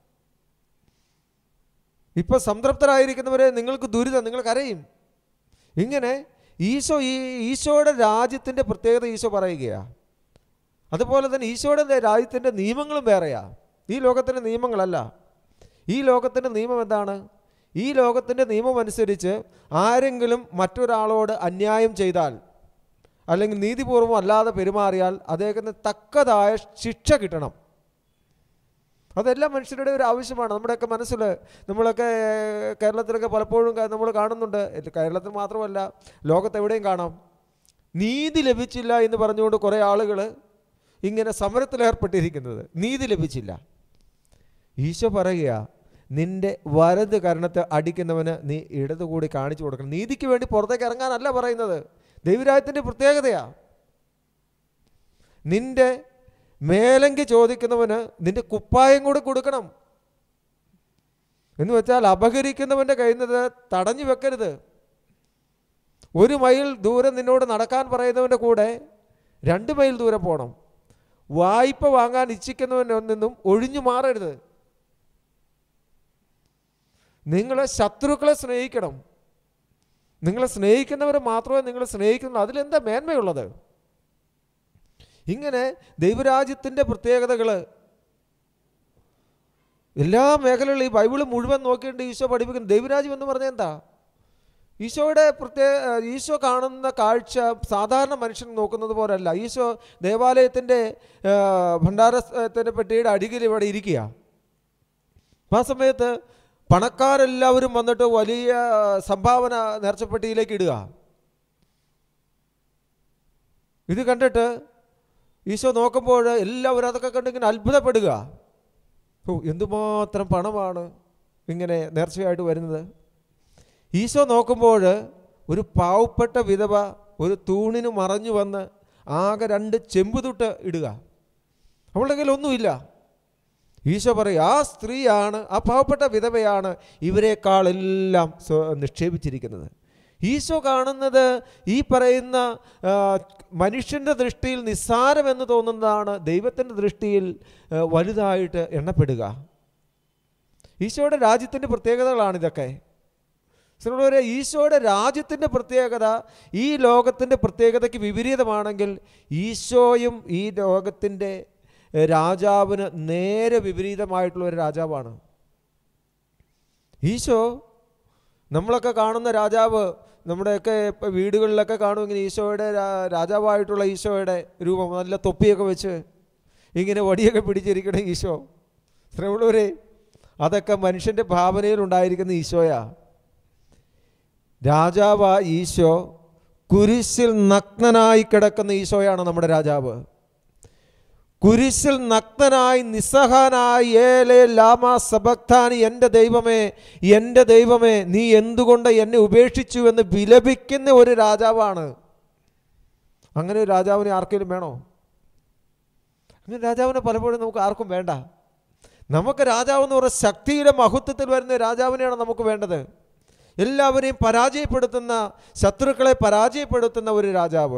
ഇപ്പൊ സംതൃപ്തരായിരിക്കുന്നവരെ നിങ്ങൾക്ക് ദുരിതം നിങ്ങൾ കരയും ഇങ്ങനെ ഈശോ ഈ ഈശോയുടെ രാജ്യത്തിൻ്റെ പ്രത്യേകത ഈശോ പറയുകയാണ് അതുപോലെ തന്നെ ഈശോയുടെ രാജ്യത്തിൻ്റെ നിയമങ്ങളും വേറെയാ ഈ ലോകത്തിൻ്റെ നിയമങ്ങളല്ല ഈ ലോകത്തിൻ്റെ നിയമം എന്താണ് ഈ ലോകത്തിൻ്റെ നിയമം അനുസരിച്ച് ആരെങ്കിലും മറ്റൊരാളോട് അന്യായം ചെയ്താൽ അല്ലെങ്കിൽ നീതിപൂർവം അല്ലാതെ പെരുമാറിയാൽ അദ്ദേഹത്തിന് തക്കതായ ശിക്ഷ കിട്ടണം അതെല്ലാം മനുഷ്യരുടെ ഒരു ആവശ്യമാണ് നമ്മുടെയൊക്കെ മനസ്സിൽ നമ്മളൊക്കെ കേരളത്തിലൊക്കെ പലപ്പോഴും ക- നമ്മൾ കാണുന്നുണ്ട് ഇത് കേരളത്തിൽ മാത്രമല്ല ലോകത്തെവിടെയും കാണാം നീതി ലഭിച്ചില്ല എന്ന് പറഞ്ഞുകൊണ്ട് കുറേ ആളുകൾ ഇങ്ങനെ സമരത്തിലേർപ്പെട്ടിരിക്കുന്നത് നീതി ലഭിച്ചില്ല ഈശോ പറയുക നിന്റെ വലത് കരണത്തെ അടിക്കുന്നവന് നീ ഇടത് കൂടി കാണിച്ചു കൊടുക്കണം നീതിക്ക് വേണ്ടി പുറത്തേക്ക് ഇറങ്ങാനല്ല പറയുന്നത് ദൈവരാജ്യത്തിൻ്റെ പ്രത്യേകതയാ നിന്റെ മേലങ്കി ചോദിക്കുന്നവന് നിന്റെ കുപ്പായം കൂടി കൊടുക്കണം എന്ന് വെച്ചാൽ അപഹരിക്കുന്നവൻ്റെ കയ്യിൽ നിന്ന് തടഞ്ഞു വെക്കരുത് ഒരു മൈൽ ദൂരം നിന്നോട് നടക്കാൻ പറയുന്നവൻ്റെ കൂടെ രണ്ട് മൈൽ ദൂരം പോകണം വായ്പ വാങ്ങാൻ ഇച്ഛിക്കുന്നവനിൽ നിന്നും ഒഴിഞ്ഞു മാറരുത് നിങ്ങളെ ശത്രുക്കളെ സ്നേഹിക്കണം നിങ്ങളെ സ്നേഹിക്കുന്നവരെ മാത്രമേ നിങ്ങൾ സ്നേഹിക്കുന്നുള്ളൂ അതിലെന്താ മേന്മയുള്ളത് ഇങ്ങനെ ദൈവരാജ്യത്തിൻ്റെ പ്രത്യേകതകൾ എല്ലാ മേഖലകളിലും ഈ ബൈബിൾ മുഴുവൻ നോക്കിയിട്ട് ഈശോ പഠിപ്പിക്കുന്നു ദൈവരാജ്യം എന്ന് പറഞ്ഞാൽ എന്താ ഈശോയുടെ പ്രത്യേക ഈശോ കാണുന്ന കാഴ്ച സാധാരണ മനുഷ്യൻ നോക്കുന്നത് പോലല്ല ഈശോ ദേവാലയത്തിൻ്റെ ഭണ്ഡാരത്തിൻ്റെ പെട്ടിയുടെ അടികിൽ ഇവിടെ ഇരിക്കുക അപ്പം ആ സമയത്ത് പണക്കാരെല്ലാവരും വന്നിട്ട് വലിയ സംഭാവന നേർച്ചപ്പെട്ടിയിലേക്ക് ഇടുക ഇത് കണ്ടിട്ട് ഈശോ നോക്കുമ്പോൾ എല്ലാവരും അതൊക്കെ കണ്ട് ഇങ്ങനെ അത്ഭുതപ്പെടുക ഓ എന്തുമാത്രം പണമാണ് ഇങ്ങനെ നേർച്ചയായിട്ട് വരുന്നത് ഈശോ നോക്കുമ്പോൾ ഒരു പാവപ്പെട്ട വിധവ ഒരു തൂണിന് മറഞ്ഞു വന്ന് ആകെ രണ്ട് ചെമ്പുതുട്ട് ഇടുക അവളുടെ കയ്യിൽ ഒന്നുമില്ല ഈശോ പറയും ആ സ്ത്രീയാണ് ആ പാവപ്പെട്ട വിധവയാണ് ഇവരെക്കാളെല്ലാം സ്വ- നിക്ഷേപിച്ചിരിക്കുന്നത് ഈശോ കാണുന്നത് ഈ പറയുന്ന ആ, മനുഷ്യൻ്റെ ദൃഷ്ടിയിൽ നിസ്സാരമെന്ന് തോന്നുന്നതാണ് ദൈവത്തിൻ്റെ ദൃഷ്ടിയിൽ ആ, വലുതായിട്ട് എണ്ണപ്പെടുക ഈശോയുടെ രാജ്യത്തിൻ്റെ പ്രത്യേകതകളാണിതൊക്കെ ശ്രീകളെ ഈശോയുടെ രാജ്യത്തിൻ്റെ പ്രത്യേകത ഈ ലോകത്തിൻ്റെ പ്രത്യേകതയ്ക്ക് വിപരീതമാണെങ്കിൽ ഈശോയും ഈ ലോകത്തിൻ്റെ എഹ്, രാജാവിന് നേരെ വിപരീതമായിട്ടുള്ള ഒരു രാജാവാണ് ഈശോ നമ്മളൊക്കെ കാണുന്ന രാജാവ് നമ്മുടെയൊക്കെ ഇപ്പം വീടുകളിലൊക്കെ കാണുമെങ്കിൽ ഈശോയുടെ രാ- രാജാവായിട്ടുള്ള ഈശോയുടെ രൂപം നല്ല തൊപ്പിയൊക്കെ വെച്ച് ഇങ്ങനെ വടിയൊക്കെ പിടിച്ചിരിക്കണ ഈശോ ശ്രമണവരെ അതൊക്കെ മനുഷ്യൻ്റെ ഭാവനയിൽ ഉണ്ടായിരിക്കുന്ന ഈശോയാ രാജാവ ഈശോ കുരിശിൽ നഗ്നനായി കിടക്കുന്ന ഈശോയാണ് നമ്മുടെ രാജാവ് കുരിശിൽ നഗ്നനായി നിസ്സഹാനായി ഏലേ ലാമ സബക്താനി എൻ്റെ ദൈവമേ എൻ്റെ ദൈവമേ നീ എന്തുകൊണ്ട് എന്നെ ഉപേക്ഷിച്ചു എന്ന് വിലപിക്കുന്ന ഒരു രാജാവാണ് അങ്ങനെ ഒരു രാജാവിനെ ആർക്കെങ്കിലും വേണോ അങ്ങനെ രാജാവിനെ പലപ്പോഴും നമുക്ക് ആർക്കും വേണ്ട നമുക്ക് രാജാവ് എന്ന് പറയുന്ന ശക്തിയുടെ മഹത്വത്തിൽ വരുന്ന രാജാവിനെയാണ് നമുക്ക് വേണ്ടത് എല്ലാവരെയും പരാജയപ്പെടുത്തുന്ന ശത്രുക്കളെ പരാജയപ്പെടുത്തുന്ന ഒരു രാജാവ്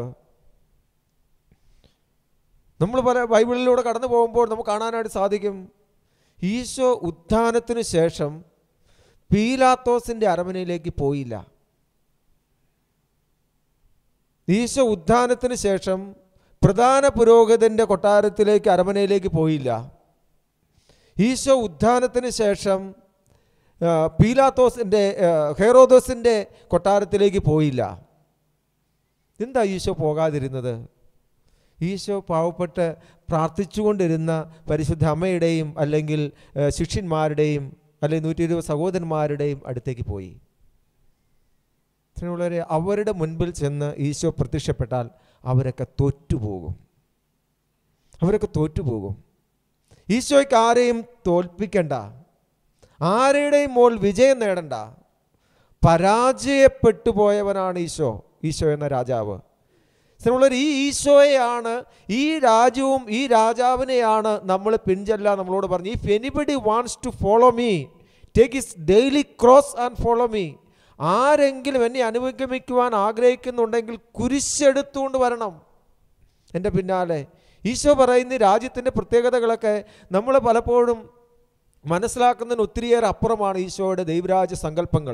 നമ്മൾ പല ബൈബിളിലൂടെ കടന്നു പോകുമ്പോൾ നമുക്ക് കാണാനായിട്ട് സാധിക്കും ഈശോ ഉത്ഥാനത്തിന് ശേഷം പീലാത്തോസിൻ്റെ അരമനയിലേക്ക് പോയില്ല ഈശോ ഉത്ഥാനത്തിന് ശേഷം പ്രധാന പുരോഹിതൻ്റെ കൊട്ടാരത്തിലേക്ക് അരമനയിലേക്ക് പോയില്ല ഈശോ ഉത്ഥാനത്തിന് ശേഷം ആ, പീലാത്തോസിൻ്റെ ആ, ഹെറോദോസിൻ്റെ കൊട്ടാരത്തിലേക്ക് പോയില്ല എന്താ ഈശോ പോകാതിരുന്നത് ഈശോ പാവപ്പെട്ട് പ്രാർത്ഥിച്ചുകൊണ്ടിരുന്ന പരിശുദ്ധ അമ്മയുടെയും അല്ലെങ്കിൽ ഏഹ്, ശിഷ്യന്മാരുടെയും അല്ലെങ്കിൽ നൂറ്റി ഇരുപത് സഹോദരന്മാരുടെയും അടുത്തേക്ക് പോയി സ്നേഹമുള്ളവരെ അവരുടെ മുൻപിൽ ചെന്ന് ഈശോ പ്രത്യക്ഷപ്പെട്ടാൽ അവരൊക്കെ തോറ്റുപോകും അവരൊക്കെ തോറ്റുപോകും ഈശോയ്ക്ക് ആരെയും തോൽപ്പിക്കണ്ട ആരുടെയും മോൾ വിജയം നേടണ്ട പരാജയപ്പെട്ടു പോയവനാണ് ഈശോ ഈശോ എന്ന രാജാവ് സ്നേഹമുള്ളവർ ഈ ഈശോയെയാണ് ഈ രാജ്യവും ഈ രാജാവിനെയാണ് നമ്മൾ പിൻചെല്ല നമ്മളോട് പറഞ്ഞു if anybody wants to follow me take his daily cross and follow me ആരെങ്കിലും എന്നെ അനുഗമിക്കുവാൻ ആഗ്രഹിക്കുന്നുണ്ടെങ്കിൽ കുരിശെടുത്തുകൊണ്ട് വരണം എൻ്റെ പിന്നാലെ ഈശോ പറയുന്ന ഈ രാജ്യത്തിൻ്റെ പ്രത്യേകതകളൊക്കെ നമ്മൾ പലപ്പോഴും മനസ്സിലാക്കുന്നതിന് ഒത്തിരിയേറെ അപ്പുറമാണ് ഈശോയുടെ ദൈവരാജ്യ സങ്കല്പങ്ങൾ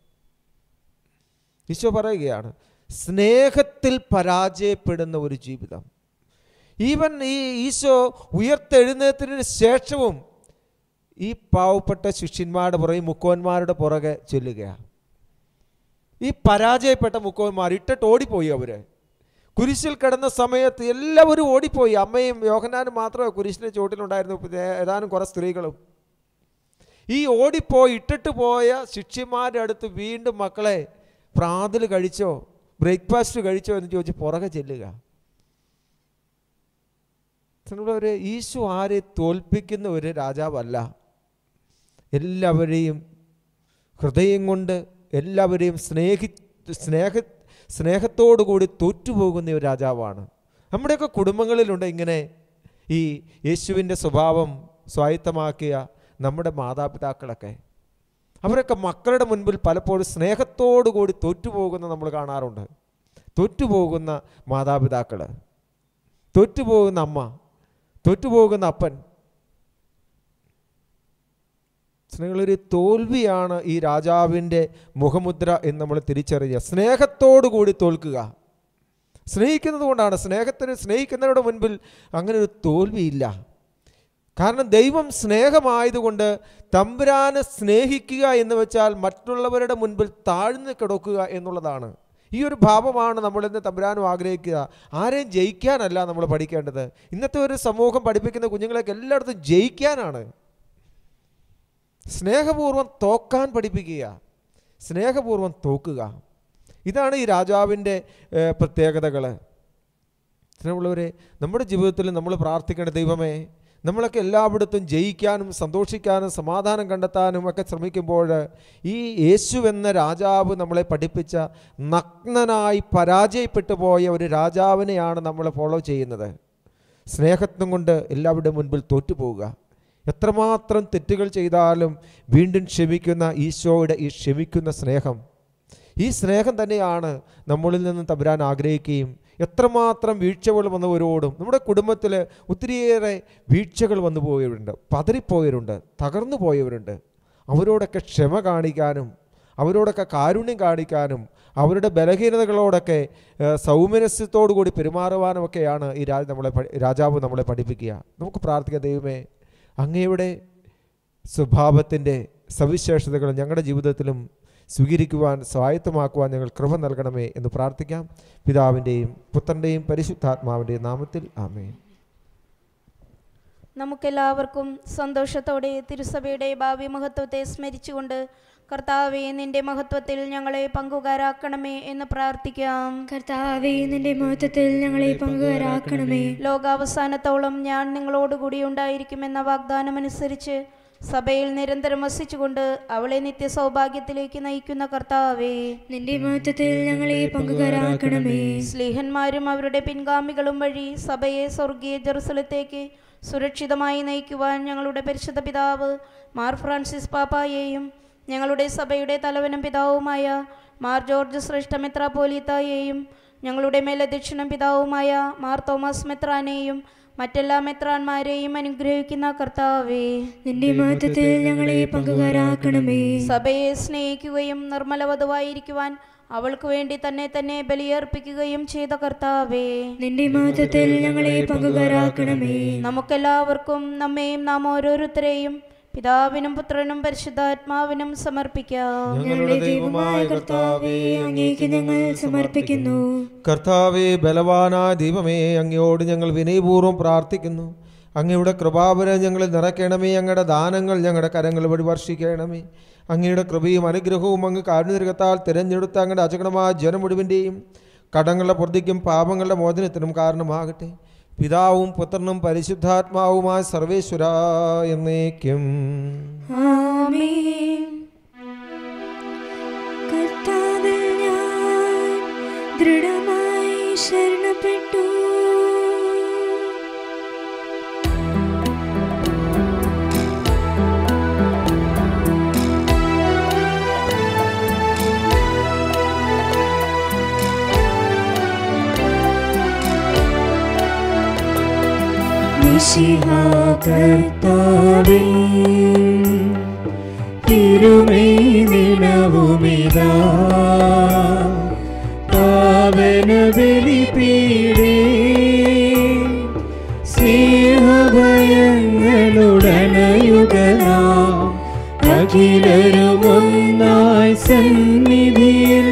ഈശോ പറയുകയാണ് സ്നേഹത്തിൽ പരാജയപ്പെടുന്ന ഒരു ജീവിതം ഈവൻ ഈ ഈശോ ഉയർത്തെഴുന്നേറ്റതിന് ശേഷവും ഈ പാവപ്പെട്ട ശിഷ്യന്മാരുടെ പുറകെ മുക്കോന്മാരുടെ പുറകെ ചൊല്ലുകയാണ് ഈ പരാജയപ്പെട്ട മുക്കോന്മാർ ഇട്ടിട്ട് ഓടിപ്പോയി അവര് കുരിശിൽ കിടന്ന സമയത്ത് എല്ലാവരും ഓടിപ്പോയി അമ്മയും യോഹനാനും മാത്രമേ കുരിശിൻ്റെ ചുവട്ടിലുണ്ടായിരുന്നു പിന്നെ ഏതാനും കുറേ സ്ത്രീകളും ഈ ഓടിപ്പോയി ഇട്ടിട്ട് പോയ ശിഷ്യന്മാരുടെ അടുത്ത് വീണ്ടും മക്കളെ പ്രാതൽ കഴിച്ചോ ബ്രേക്ക്ഫാസ്റ്റ് കഴിച്ചോ എന്ന് ചോദിച്ച് പുറകെ ചെല്ലുക ഒരു ഈശോ ആരെ തോൽപ്പിക്കുന്ന ഒരു രാജാവല്ല എല്ലാവരെയും ഹൃദയം കൊണ്ട് എല്ലാവരെയും സ്നേഹി സ്നേഹ സ്നേഹത്തോടു കൂടി തോറ്റുപോകുന്ന ഒരു രാജാവാണ് നമ്മുടെയൊക്കെ കുടുംബങ്ങളിലുണ്ട് ഇങ്ങനെ ഈ യേശുവിൻ്റെ സ്വഭാവം സ്വായത്തമാക്കിയ നമ്മുടെ മാതാപിതാക്കളൊക്കെ അവരൊക്കെ മക്കളുടെ മുൻപിൽ പലപ്പോഴും സ്നേഹത്തോടു കൂടി തോറ്റുപോകുന്ന നമ്മൾ കാണാറുണ്ട് തോറ്റുപോകുന്ന മാതാപിതാക്കൾ തോറ്റുപോകുന്ന അമ്മ തോറ്റുപോകുന്ന അപ്പൻ സ്നേഹങ്ങളൊരു തോൽവിയാണ് ഈ രാജാവിൻ്റെ മുഖമുദ്ര എന്ന് നമ്മൾ തിരിച്ചറിയുക സ്നേഹത്തോടു കൂടി തോൽക്കുക സ്നേഹിക്കുന്നത് കൊണ്ടാണ് സ്നേഹത്തിന് സ്നേഹിക്കുന്നവരുടെ മുൻപിൽ അങ്ങനെ ഒരു തോൽവിയില്ല കാരണം ദൈവം സ്നേഹമായതുകൊണ്ട് തമ്പുരാനെ സ്നേഹിക്കുക എന്ന് വെച്ചാൽ മറ്റുള്ളവരുടെ മുൻപിൽ താഴ്ന്നു കിടക്കുക എന്നുള്ളതാണ് ഈ ഒരു ഭാവമാണ് നമ്മളിന്ന് തമ്പുരാനും ആഗ്രഹിക്കുക ആരെയും ജയിക്കാനല്ല നമ്മൾ പഠിക്കേണ്ടത് ഇന്നത്തെ ഒരു സമൂഹം പഠിപ്പിക്കുന്ന കുഞ്ഞുങ്ങളെയൊക്കെ എല്ലായിടത്തും ജയിക്കാനാണ് സ്നേഹപൂർവ്വം തോക്കാൻ പഠിപ്പിക്കുക സ്നേഹപൂർവ്വം തോക്കുക ഇതാണ് ഈ രാജാവിൻ്റെ പ്രത്യേകതകൾ സ്നേഹമുള്ളവരെ നമ്മുടെ ജീവിതത്തിൽ നമ്മൾ പ്രാർത്ഥിക്കേണ്ട ദൈവമേ നമ്മളൊക്കെ എല്ലായിടത്തും ജയിക്കാനും സന്തോഷിക്കാനും സമാധാനം കണ്ടെത്താനും ഒക്കെ ശ്രമിക്കുമ്പോൾ ഈ യേശു എന്ന രാജാവ് നമ്മളെ പഠിപ്പിച്ച നഗ്നനായി പരാജയപ്പെട്ടു പോയ ഒരു രാജാവിനെയാണ് നമ്മൾ ഫോളോ ചെയ്യുന്നത് സ്നേഹത്വം കൊണ്ട് എല്ലാവരുടെ മുൻപിൽ തോറ്റുപോവുക എത്രമാത്രം തെറ്റുകൾ ചെയ്താലും വീണ്ടും ക്ഷമിക്കുന്ന ഈശോയുടെ ഈ ക്ഷമിക്കുന്ന സ്നേഹം ഈ സ്നേഹം തന്നെയാണ് നമ്മളിൽ നിന്ന് തമ്പുരാൻ ആഗ്രഹിക്കുകയും എത്രമാത്രം വീഴ്ചകൾ വന്നവരോടും നമ്മുടെ കുടുംബത്തിൽ ഒത്തിരിയേറെ വീഴ്ചകൾ വന്നു പോയവരുണ്ട് പതറിപ്പോയവരുണ്ട് തകർന്നു പോയവരുണ്ട് അവരോടൊക്കെ ക്ഷമ കാണിക്കാനും അവരോടൊക്കെ കാരുണ്യം കാണിക്കാനും അവരുടെ ബലഹീനതകളോടൊക്കെ ഏഹ്, സൗമനസ്യത്തോടു കൂടി പെരുമാറുവാനുമൊക്കെയാണ് ഈ രാജ നമ്മളെ പഠി- രാജാവ് നമ്മളെ പഠിപ്പിക്കുക നമുക്ക് പ്രാർത്ഥിക്കാം ദൈവമേ അങ്ങയുടെ സ്വഭാവത്തിൻ്റെ സവിശേഷതകൾ ഞങ്ങളുടെ ജീവിതത്തിലും സ്വീകരിക്കുവാൻ സ്വായത്തമാക്കുവാൻ ഞങ്ങൾ കൃപ നൽകണമേ എന്ന് പ്രാർത്ഥിക്കാം പിതാവിൻ്റെയും പുത്രൻ്റെയും പരിശുദ്ധാത്മാവിൻ്റെയും നാമത്തിൽ ആമേൻ നമുക്കെല്ലാവർക്കും സന്തോഷത്തോടെ തിരുസഭയുടെ ഭാവി മഹത്വത്തെ സ്മരിച്ചുകൊണ്ട് കർത്താവെ നിന്റെ മഹത്വത്തിൽ ഞങ്ങളെ പങ്കുകാരാക്കണമേ എന്ന് പ്രാർത്ഥിക്കാം കർത്താവേ നിന്റെ മഹത്വത്തിൽ ഞങ്ങളെ പങ്കുകാരാക്കണമേ ലോകാവസാനത്തോളം ഞാൻ നിങ്ങളോടുകൂടി ഉണ്ടായിരിക്കുമെന്ന വാഗ്ദാനമനുസരിച്ച് സഭയിൽ നിരന്തരം വസിച്ചുകൊണ്ട് അവളെ നിത്യ സൗഭാഗ്യത്തിലേക്ക് നയിക്കുന്ന കർത്താവേ നിന്റെ മഹത്വത്തിൽ ഞങ്ങളെ പങ്കുകാരാക്കണമേ സ്ലീഹന്മാരും അവരുടെ പിൻഗാമികളും വഴി സഭയെ സ്വർഗീയ ജെറുസലത്തേക്ക് സുരക്ഷിതമായി നയിക്കുവാൻ ഞങ്ങളുടെ പരിശുദ്ധ പിതാവ് മാർ ഫ്രാൻസിസ് പാപ്പായെയും ഞങ്ങളുടെ സഭയുടെ തലവനും പിതാവുമായ മാർ ജോർജ് ശ്രേഷ്ഠ മെത്രാപോലീത്തായെയും ഞങ്ങളുടെ മേലധ്യക്ഷനും പിതാവുമായ മാർ തോമസ് മെത്രാനെയും മറ്റെല്ലാ മെത്രാന്മാരെയും അനുഗ്രഹിക്കുന്ന കർത്താവേ നിന്റെ മഹത്വത്തിൽ ഞങ്ങളെ പങ്കുകാരാക്കണമേ സഭയെ സ്നേഹിക്കുകയും നിർമ്മലവധുവായിരിക്കുവാൻ അവൾക്ക് വേണ്ടി തന്നെ തന്നെ ബലിയർപ്പിക്കുകയും ചെയ്ത കർത്താവേ നിന്റെ മഹത്വത്തിൽ ഞങ്ങളെ പങ്കുകാരാക്കണമേ നമുക്കെല്ലാവർക്കും നമ്മെയും നാം ഓരോരുത്തരെയും പിതാവിനും പുത്രനും പരിശുദ്ധാത്മാവിനും സമർപ്പിക്കാം ഞങ്ങളുടെ ദൈവമായ കർത്താവേ അങ്ങേക്ക് ഞങ്ങൾ സമർപ്പിക്കുന്നു കർത്താവെ ബലവാനായ ദൈവമേ അങ്ങയോട് ഞങ്ങൾ വിനയപൂർവ്വം പ്രാർത്ഥിക്കുന്നു അങ്ങയുടെ കൃപാവരം ഞങ്ങളിൽ നിറയ്ക്കണമേ അങ്ങയുടെ ദാനങ്ങൾ ഞങ്ങളുടെ കരങ്ങൾ വഴി വർഷിക്കണമേ അങ്ങയുടെ കൃപയും അനുഗ്രഹവും അങ്ങ് കാരുണ്യത്താൽ തിരഞ്ഞെടുത്ത അങ്ങയുടെ അചകണമായ ജനം മുഴുവൻ്റെയും കടങ്ങളുടെ പ്രതിക്കും പാപങ്ങളുടെ മോചനത്തിനും കാരണമാകട്ടെ പിതാവും പുത്രനും പരിശുദ്ധാത്മാവുമായ സർവേശ്വര എന്നേക്കും ആമേൻ കർത്താവിൽ ഞാൻ ദൃഢമായി ശരണപ്പെട്ടു മിശിഹ കർത്താവേ തിരുമൈ നിലവുമിതാ പാവന ബലിപീടേ സ്നേഹഭയങ്ങളുടനയുഗനാ അഖിലരുമൊന്നായി സന്നിധിയിൽ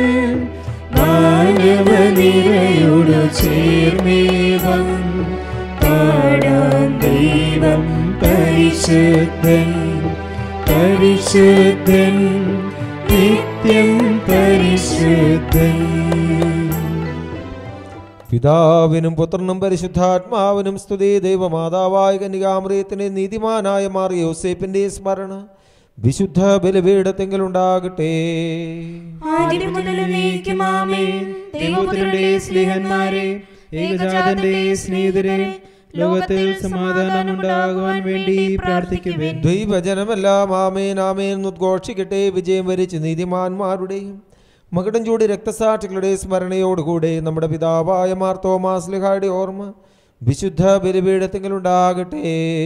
മാനവനിരയോടു ചേർന്നേവം പാടാം ദൈവം പരിശുദ്ധൻ പരിശുദ്ധൻ നിത്യം പരിശുദ്ധൻ പിതാവിനും പുത്രനും പരിശുദ്ധാത്മാവിനും സ്തുതി ദൈവമാതാവായ കന്യകാമറിയത്തിന് നീതിമാനായ മാറിയ യോസേപ്പിന്റെ സ്മരണ വിശുദ്ധ ബലിപീഠത്തെങ്കിലുണ്ടാകട്ടെ ആദ്യം മുതൽ എന്നേക്കും ആമേൻ ദൈവപുത്രന്റെ സ്നേഹന്മാരെ ഏകജാതന്റെ സ്നേഹിതരെ ലോകത്തിൽ സമാധാനം ഉണ്ടാകുവാൻ വേണ്ടി പ്രാർത്ഥിക്കുവേൻ ദൈവജനമെല്ലാം ആമേൻ ആമേൻ ഉദ്ഘോഷിക്കട്ടെ വിജയം വരിച്ച് നീതിമാന്മാരുടെയും മകടം ചൂടി രക്തസാക്ഷികളുടെ സ്മരണയോടുകൂടെ നമ്മുടെ പിതാവായ മാർത്തോമാസ്ലിഹായുടെ ഓർമ്മ വിശുദ്ധ ബലിപീഠത്തെങ്കിലുണ്ടാകട്ടെ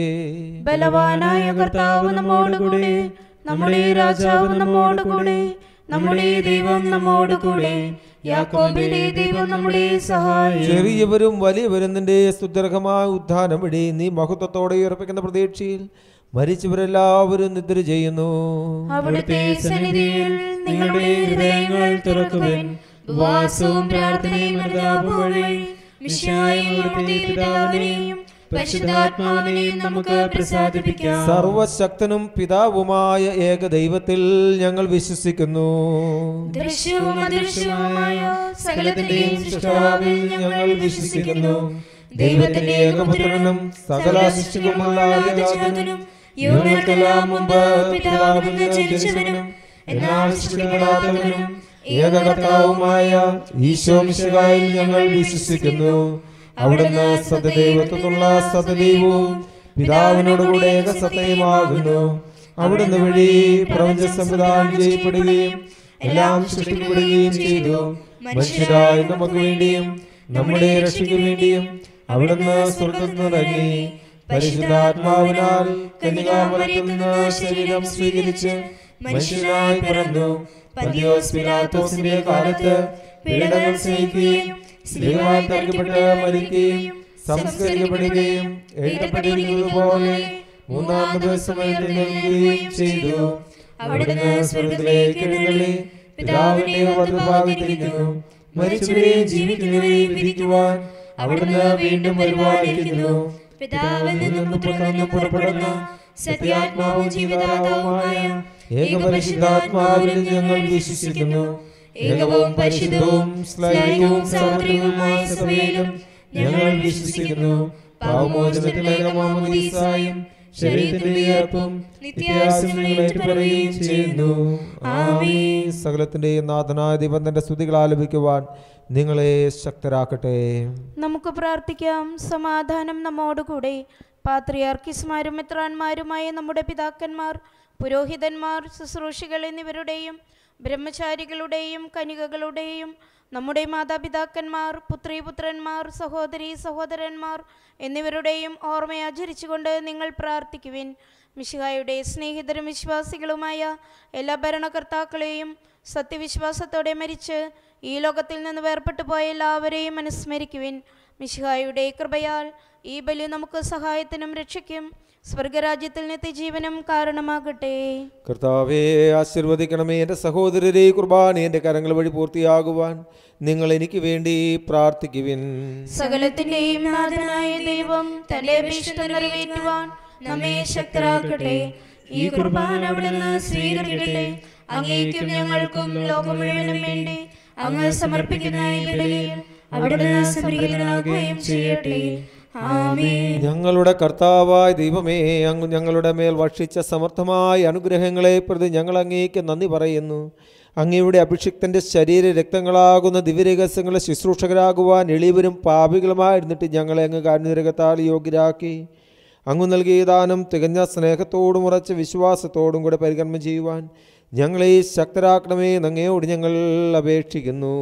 ബലവാനായ കർത്താവ് നമ്മോടുകൂടെ നമ്മുടെ രാജാവ് നമ്മോടുകൂടെ നമ്മുടെ ദൈവം നമ്മോടുകൂടെ യാക്കോബിലെ ദൈവം നമ്മുടെ സഹായം ചെറിയവരും വലിയവരും നിന്റെ സുദീർഘമായ ഉത്ഥാനം വഴി നീ മഹത്വത്തോടെ ഉയർപ്പിക്കുന്ന പ്രതീക്ഷയിൽ മരിച്ചവരെല്ലാവരും നിദ്ര ചെയ്യുന്നു അവിടുത്തെ സന്നിധിയിൽ നിങ്ങളുടെ ഹൃദയങ്ങൾ തുറക്കുവൻ ഉപവാസവും പ്രാർത്ഥനയും അനുതാപവും വഴി മിശിഹായും അവിടുത്തെ പിതാവിനെയും പരിശുദ്ധാത്മാവിനെയും നമുക്ക് പ്രസാദിപ്പിക്കാം സർവശക്തനും പിതാവുമായ ഏക ദൈവത്തിൽ ഞങ്ങൾ വിശ്വസിക്കുന്നു ദൃശ്യവും അദൃശ്യവുമായ സകലത്തിന്റെയും സൃഷ്ടാവിൽ ഞങ്ങൾ വിശ്വസിക്കുന്നു ദൈവത്തിന്റെ ഏകപുത്രനും സകല സൃഷ്ടികളുമുള്ള ആദ്യജാതനും യുഗങ്ങൾക്കെല്ലാം മുമ്പ് പിതാവിൽ നിന്ന് ജനിച്ചവനും എന്നാൽ സൃഷ്ടിക്കപ്പെടാത്തവനും ഏകകർത്താവുമായ ഈശോ മിശിഹായിൽ ഞങ്ങൾ വിശ്വസിക്കുന്നു അവിടുന്ന് സതദൈവത്വത്തിലുള്ള സതദൈവവും പിതാവിനോടുകൂടെ ഏകസത്തയുമാകുന്നു അവിടുന്ന് വഴി പ്രപഞ്ച സംവിധാനം ചെയ്യപ്പെടുകയും എല്ലാം സൃഷ്ടിക്കപ്പെടുകയും ചെയ്തു മനുഷ്യരായ നമുക്ക് വേണ്ടിയും നമ്മുടെ രക്ഷയ്ക്ക് വേണ്ടിയും അവിടുന്ന് സ്വർഗത്തിൽ നിന്നിറങ്ങി പരിശുദ്ധാത്മാവിനാൽ കന്യകാമരത്തിൽ നിന്ന് ശരീരം സ്വീകരിച്ച് മനുഷ്യനായി പിറന്നു പന്തിയോസ് പിലാത്തോസിന്റെ കാലത്ത് പീഡനങ്ങൾ സഹിക്കുകയും സ്ത്രീകളാൽ തറക്കപ്പെട്ട് മരിക്കുകയും സംസ്കരിക്കപ്പെടുകയും എഴുതപ്പെട്ടിരിക്കുന്നത് പോലെ മൂന്നാം ദിവസം എഴുന്നേൽക്കുകയും ചെയ്തു അവിടുന്ന് സ്വർഗത്തിലേക്ക് എഴുന്നള്ളി പിതാവിന്റെ വലതുഭാഗത്തിരിക്കുന്നു മരിച്ചവരെയും ജീവിക്കുന്നവരെയും വിധിക്കുവാൻ അവിടുന്ന് വീണ്ടും വരുവാനിരിക്കുന്നു പിതാവിൽ നിന്ന് പുറത്തുനിന്ന് പുറപ്പെടുന്ന സത്യാത്മാവും ജീവദാതാവുമായ ഏകപരിശുദ്ധാത്മാവിൽ ഞങ്ങൾ വിശ്വസിക്കുന്നു ഏകവും പരിശുദ്ധവും സ്ലൈകവും സാർവത്രികവുമായ സഭയിലും ഞങ്ങൾ വിശ്വസിക്കുന്നു പാവമോചനത്തിലെ മാമോദീസായും ശരീരത്തിന്റെ ഉയർപ്പും നിത്യാസനങ്ങളായിട്ട് പറയുകയും ചെയ്യുന്നു ആമേൻ സകലത്തിന്റെയും നാഥനായ ദൈവം തന്റെ സ്തുതികൾ ആലപിക്കുവാൻ നിങ്ങളെ ശക്തരാക്കട്ടെ നമുക്ക് പ്രാർത്ഥിക്കാം സമാധാനം നമ്മോടുകൂടെ പാത്രിയാർക്കിസ്മാരും മിത്രാന്മാരുമായ നമ്മുടെ പിതാക്കന്മാർ പുരോഹിതന്മാർ ശുശ്രൂഷികൾ എന്നിവരുടെയും ബ്രഹ്മചാരികളുടെയും കനികകളുടെയും നമ്മുടെ മാതാപിതാക്കന്മാർ പുത്രീപുത്രന്മാർ സഹോദരി സഹോദരന്മാർ എന്നിവരുടെയും ഓർമ്മയാചരിച്ചുകൊണ്ട് നിങ്ങൾ പ്രാർത്ഥിക്കുവിൻ മിശിഹായുടെ സ്നേഹിതരും വിശ്വാസികളുമായ എല്ലാ ഭരണകർത്താക്കളെയും സത്യവിശ്വാസത്തോടെ മരിച്ച് ഈ ലോകത്തിൽ നിന്ന് വേർപെട്ടു പോയ എല്ലാവരെയും അനുസ്മരിക്കുവിൻ മിശിഹായുടെ കൃപയാൽ ഈ ബലി നമുക്ക് സഹായത്തിനും രക്ഷയ്ക്കും സ്വർഗരാജ്യത്തിൽ നിത്യജീവനും കാരണമാകട്ടെ കർത്താവെ ആശീർവദിക്കണമേ എൻ്റെ സഹോദരരെ കുർബാന എൻ്റെ കരങ്ങൾ വഴി പൂർത്തിയാകുവാൻ നിങ്ങൾ എനിക്ക് വേണ്ടി പ്രാർത്ഥിക്കുവിൻ സകലത്തിന്റെയും നാഥനായ ദൈവം തന്റെ അഭീഷ്ട നിറവേറ്റുവാൻ നമ്മെ ശക്തരാക്കട്ടെ ഈ കുർബാന അവിടുന്ന് സ്വീകരിക്കട്ടെ അങ്ങേക്കും ഞങ്ങൾക്കും ലോകം മുഴുവനും വേണ്ടി അങ്ങ് സമർപ്പിക്കുന്ന ഈ ബലിയിൽ അവിടുന്ന് സംപ്രീതനാകുകയും ചെയ്യട്ടെ ആമേൻ ഞങ്ങളുടെ കർത്താവായ ദൈവമേ അങ്ങ് ഞങ്ങളുടെ മേൽ ഭക്ഷിച്ച സമർത്ഥമായ അനുഗ്രഹങ്ങളെ പ്രതി ഞങ്ങൾ അങ്ങേക്ക് നന്ദി പറയുന്നു അങ്ങയുടെ അഭിഷിക്തൻ്റെ ശരീര രക്തങ്ങളാകുന്ന ദിവ്യരഹസ്യങ്ങളെ ശുശ്രൂഷകരാകുവാൻ എളിവരും പാപികളുമായിരുന്നിട്ട് ഞങ്ങളെ അങ്ങ് കാരുണ്യരകത്താൽ യോഗ്യരാക്കി അങ്ങ് നൽകിയ ദാനം തികഞ്ഞ സ്നേഹത്തോടും ഉറച്ച വിശ്വാസത്തോടും കൂടെ പരികർമ്മം ചെയ്യുവാൻ ഞങ്ങളെ ശക്തരാക്കണമേ അങ്ങയോട് ഞങ്ങൾ അപേക്ഷിക്കുന്നു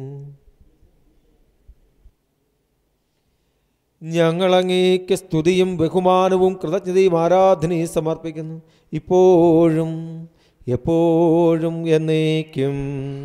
ഞങ്ങൾ അങ്ങേക്ക് സ്തുതിയും ബഹുമാനവും കൃതജ്ഞതയും ആരാധനയും സമർപ്പിക്കുന്നു ഇപ്പോഴും എപ്പോഴും എന്നേക്കും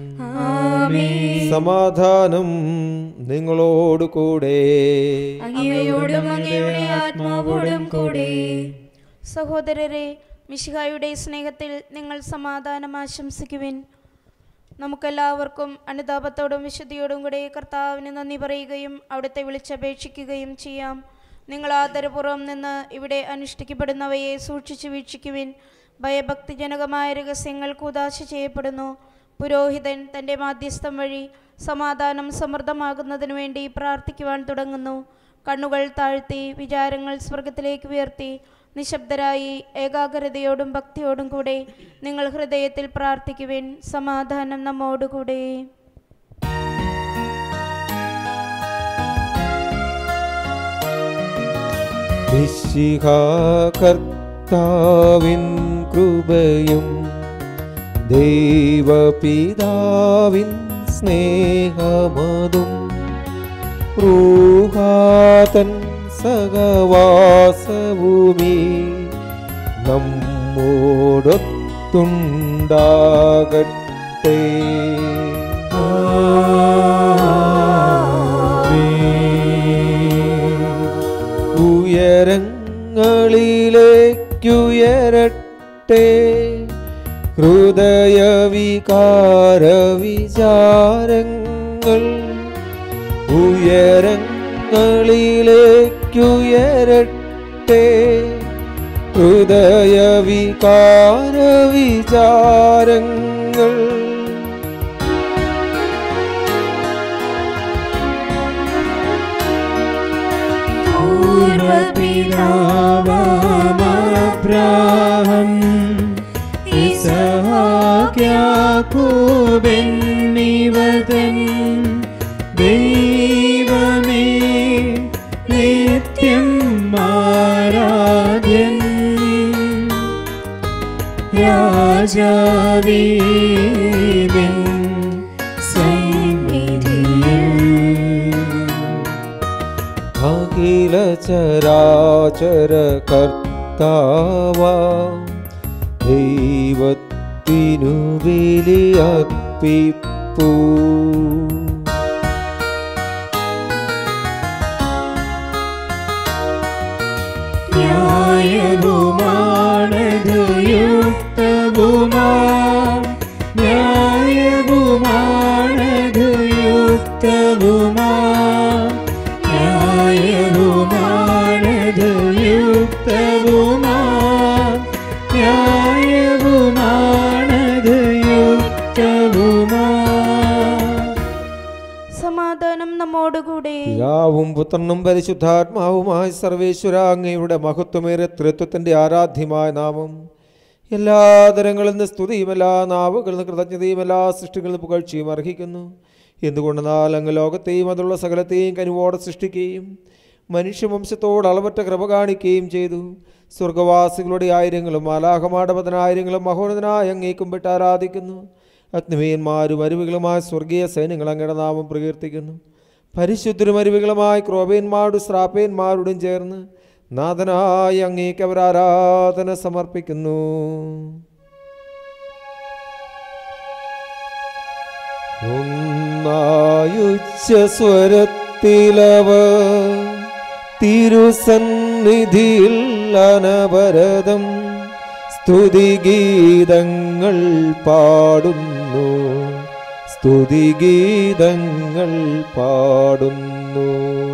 സമാധാനം നിങ്ങളോട് കൂടെ അങ്ങയോടും അങ്ങയുടെ ആത്മാവോടും കൂടെ സഹോദരരെ മിശിഹായുടെ സ്നേഹത്തിൽ നിങ്ങൾ സമാധാനം ആശംസിക്കുവിൻ നമുക്കെല്ലാവർക്കും അനുതാപത്തോടും വിശുദ്ധിയോടും കൂടെ കർത്താവിന് നന്ദി പറയുകയും അവിടുത്തെ വിളിച്ചപേക്ഷിക്കുകയും ചെയ്യാം നിങ്ങൾ ആദരപൂർവ്വം നിന്ന് ഇവിടെ അനുഷ്ഠിക്കപ്പെടുന്നവയെ സൂക്ഷിച്ചു വീക്ഷിക്കുവിൻ ഭയഭക്തിജനകമായ രഹസ്യങ്ങൾ കൂതാശ ചെയ്യപ്പെടുന്നു പുരോഹിതൻ തൻ്റെ മാധ്യസ്ഥം വഴി സമാധാനം സമൃദ്ധമാകുന്നതിനു വേണ്ടി പ്രാർത്ഥിക്കുവാൻ തുടങ്ങുന്നു കണ്ണുകൾ താഴ്ത്തി വിചാരങ്ങൾ സ്വർഗത്തിലേക്ക് ഉയർത്തി നിശബ്ദരായി ഏകാഗ്രതയോടും ഭക്തിയോടും കൂടെ നിങ്ങൾ ഹൃദയത്തിൽ പ്രാർത്ഥിക്കുവിൻ സമാധാനം നമ്മോടുകൂടെ കർത്താവിൻ കൃപയും ദൈവപിതാവിൻ സ്നേഹമതും റൂഹാതൻ സഹവാസഭൂമി നമ്മോടൊത്തുണ്ടാകട്ടെ ഉയരങ്ങളിലേക്കുയരട്ടെ ഹൃദയവികാര വിചാരങ്ങൾ ഉയരങ്ങളിലേക്കുയരട്ടെ ഹൃദയവികാര വിചാരങ്ങൾ പൂർവപിതാവാമബ്രാഹം ഇസഹാക്യാക്കൂബെന്നിവതൻ ദൈവമേ നിത്യം ആരാധ്യൻ രാജാവീവൻ സന്നിധിയിൽ അഖില ചരാചര കർത്താവ ദൈവത്തിനു ബലിയർപ്പിപ്പൂ ന്യായവുമാണത് യുക്തവുമാ ന്യായവുമാണത് യുക്തവുമാ ന്യായവുമാണത് യുക്തവുമാ ന്യായവുമാണത് യുക്തവുമാ സമാധാനം നമ്മോടുകൂടെ പിതാവും പുത്രനും പരിശുദ്ധാത്മാവുമായ സർവേശ്വര അങ്ങയുടെ മഹത്വമേറെ തൃത്വത്തിൻ്റെ ആരാധ്യമായ നാമം എല്ലാ തരങ്ങളിൽ നിന്ന് സ്തുതിയും എല്ലാ നാവുകളിൽ നിന്ന് കൃതജ്ഞതയും എല്ലാ സൃഷ്ടികളിൽ നിന്ന് പുകഴ്ചയും അർഹിക്കുന്നു എന്തുകൊണ്ടെന്നാൽ അങ്ങ് ലോകത്തെയും അതുള്ള സകലത്തെയും കനിവോടെ സൃഷ്ടിക്കുകയും മനുഷ്യവംശത്തോട് അളവറ്റ കൃപ കാണിക്കുകയും ചെയ്തു സ്വർഗവാസികളുടെ ആയിരങ്ങളും മാലാഹമാടെ പതിനായിരങ്ങളും മഹോന്നതനായ അങ്ങേക്കും പെട്ട് ആരാധിക്കുന്നു അഗ്നിമയന്മാരും അരുവികളുമായ സ്വർഗീയ സൈന്യങ്ങൾ അങ്ങയുടെ നാമം പ്രകീർത്തിക്കുന്നു പരിശുദ്ധരും അരുവികളുമായി ക്രോപേന്മാരോടും ശ്രാപ്പേന്മാരോടും ചേർന്ന് നാഥനായി അങ്ങേക്ക് അവർ ആരാധന സമർപ്പിക്കുന്നു ഒന്നായുച്ച സ്വരത്തിലവ തിരുസന്നിധിയിൽ അനവരതം സ്തുതിഗീതങ്ങൾ പാടുന്നു സ്തുതിഗീതങ്ങൾ പാടുന്നു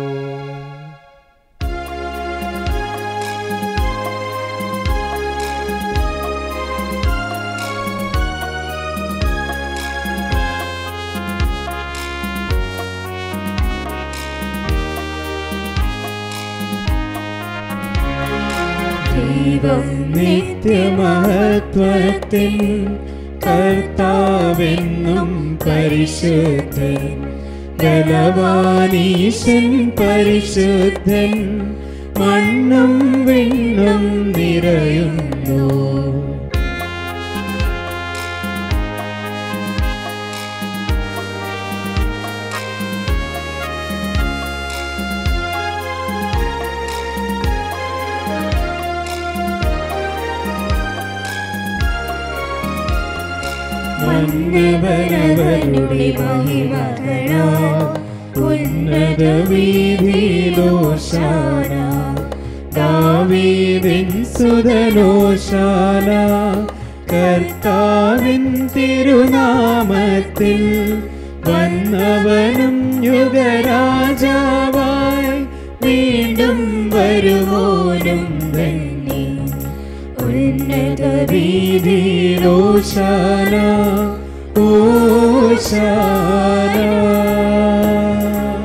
ദൈവം നിത്യമഹത്വത്തിൻ കർത്താവെന്നും പരിശുദ്ധൻ ബലവാനീശൻ പരിശുദ്ധൻ മണ്ണും വിണ്ണും നിറയുന്നു മന്നവനവനുടെ മഹിമകളാ ഉന്നത വീതിയിലോശാന ദാവീദിൻ സുതലോശാന കർത്താവിൻ തിരുനാമത്തിൽ വന്നവനും യുഗരാജാവായി വീണ്ടും വരുമോനും തന്നെ ഉന്നത വീതിയിലോശാന ഓശാന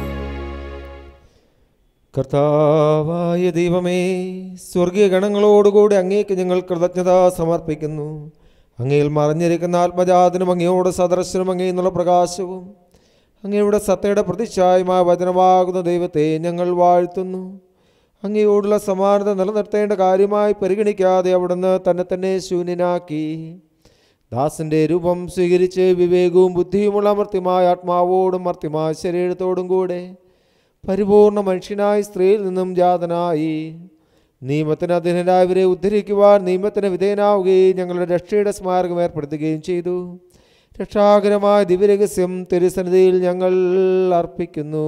കർത്താവായ ദൈവമേ സ്വർഗീയ ഗണങ്ങളോടുകൂടി അങ്ങേക്ക് ഞങ്ങൾ കൃതജ്ഞത സമർപ്പിക്കുന്നു അങ്ങയിൽ മറഞ്ഞിരിക്കുന്ന ആത്മജാതനും അങ്ങയോട് സദർശനും അങ്ങയിൽ നിന്നുള്ള പ്രകാശവും അങ്ങയുടെ സത്തയുടെ പ്രതിച്ഛായമായ വചനമാകുന്ന ദൈവത്തെ ഞങ്ങൾ വാഴ്ത്തുന്നു അങ്ങയോടുള്ള സമാനത നിലനിർത്തേണ്ട കാര്യമായി പരിഗണിക്കാതെ അവിടുന്ന് തന്നെ തന്നെ ശൂന്യനാക്കി ദാസന്റെ രൂപം സ്വീകരിച്ച് വിവേകവും ബുദ്ധിയുമുള്ള മർത്യമായ ആത്മാവോടും മർത്യമായ ശരീരത്തോടും കൂടെ പരിപൂർണ മനുഷ്യനായി സ്ത്രീയിൽ നിന്നും ജാതനായി നിയമത്തിന് അധീനരായവരെ ഉദ്ധരിക്കുവാൻ നിയമത്തിന് വിധേയനാവുകയും ഞങ്ങളുടെ രക്ഷയുടെ സ്മാരകം ഏർപ്പെടുത്തുകയും ചെയ്തു രക്ഷാകരമായ ദിവ്യരഹസ്യം തിരുസന്നിധിയിൽ ഞങ്ങൾ അർപ്പിക്കുന്നു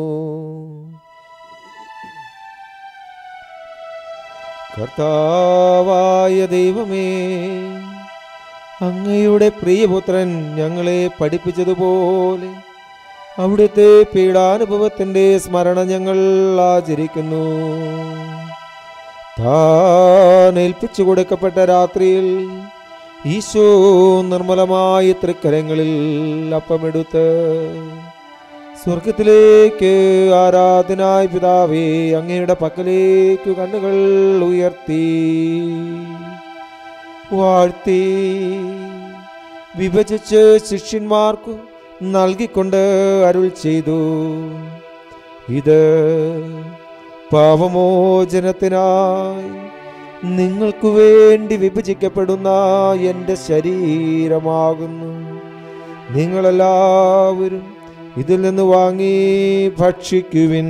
കർത്താവായ ദൈവമേ അങ്ങയുടെ പ്രിയപുത്രൻ ഞങ്ങളെ പഠിപ്പിച്ചതുപോലെ അവിടുത്തെ പീഡാനുഭവത്തിൻ്റെ സ്മരണ ഞങ്ങൾ ആചരിക്കുന്നു താൻ ഏൽപ്പിച്ചു കൊടുക്കപ്പെട്ട രാത്രിയിൽ ഈശോ നിർമ്മലമായ തൃക്കരങ്ങളിൽ അപ്പമെടുത്ത് സ്വർഗത്തിലേക്ക് ആരാധനായ പിതാവേ അങ്ങയുടെ പക്കലേക്ക് കണ്ണുകൾ ഉയർത്തി വാഴ്ത്തി വിഭജിച്ച് ശിഷ്യന്മാർക്കു നൽകിക്കൊണ്ട് അരുൾ ചെയ്തു ഇത് പാപമോചനത്തിനായി നിങ്ങൾക്കു വേണ്ടി വിഭജിക്കപ്പെടുന്ന എൻ്റെ ശരീരമാകുന്നു നിങ്ങളെല്ലാവരും ഇതിൽ നിന്ന് വാങ്ങി ഭക്ഷിക്കുവിൻ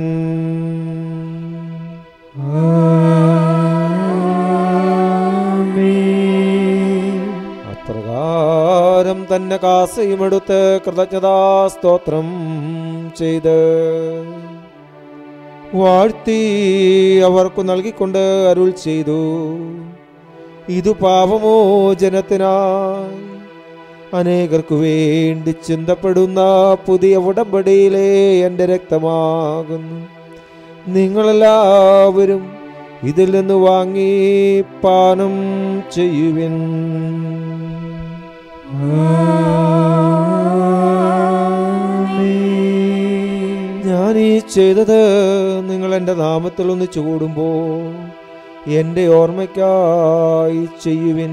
അപ്രകാരം തന്നെ കാസയുമെടുത്ത് കൃതജ്ഞതാ സ്തോത്രം ചെയ്ത് വാഴ്ത്തി അവർക്കു നൽകിക്കൊണ്ട് അരുൾ ചെയ്തു ഇതു പാപമോചനത്തിനായി അനേകർക്കു വേണ്ടി ചിന്തപ്പെടുന്ന പുതിയ ഉടമ്പടിയിലെ എൻ്റെ രക്തമാകുന്നു നിങ്ങളെല്ലാവരും ഇതിൽ നിന്ന് വാങ്ങി പാനം ചെയ്യുവിൻ ഞാൻ ഈ ചെയ്തത് നിങ്ങൾ എൻ്റെ നാമത്തിൽ ഒന്ന് ചൂടുമ്പോൾ എൻ്റെ ഓർമ്മയ്ക്കായി ചെയ്യുവിൻ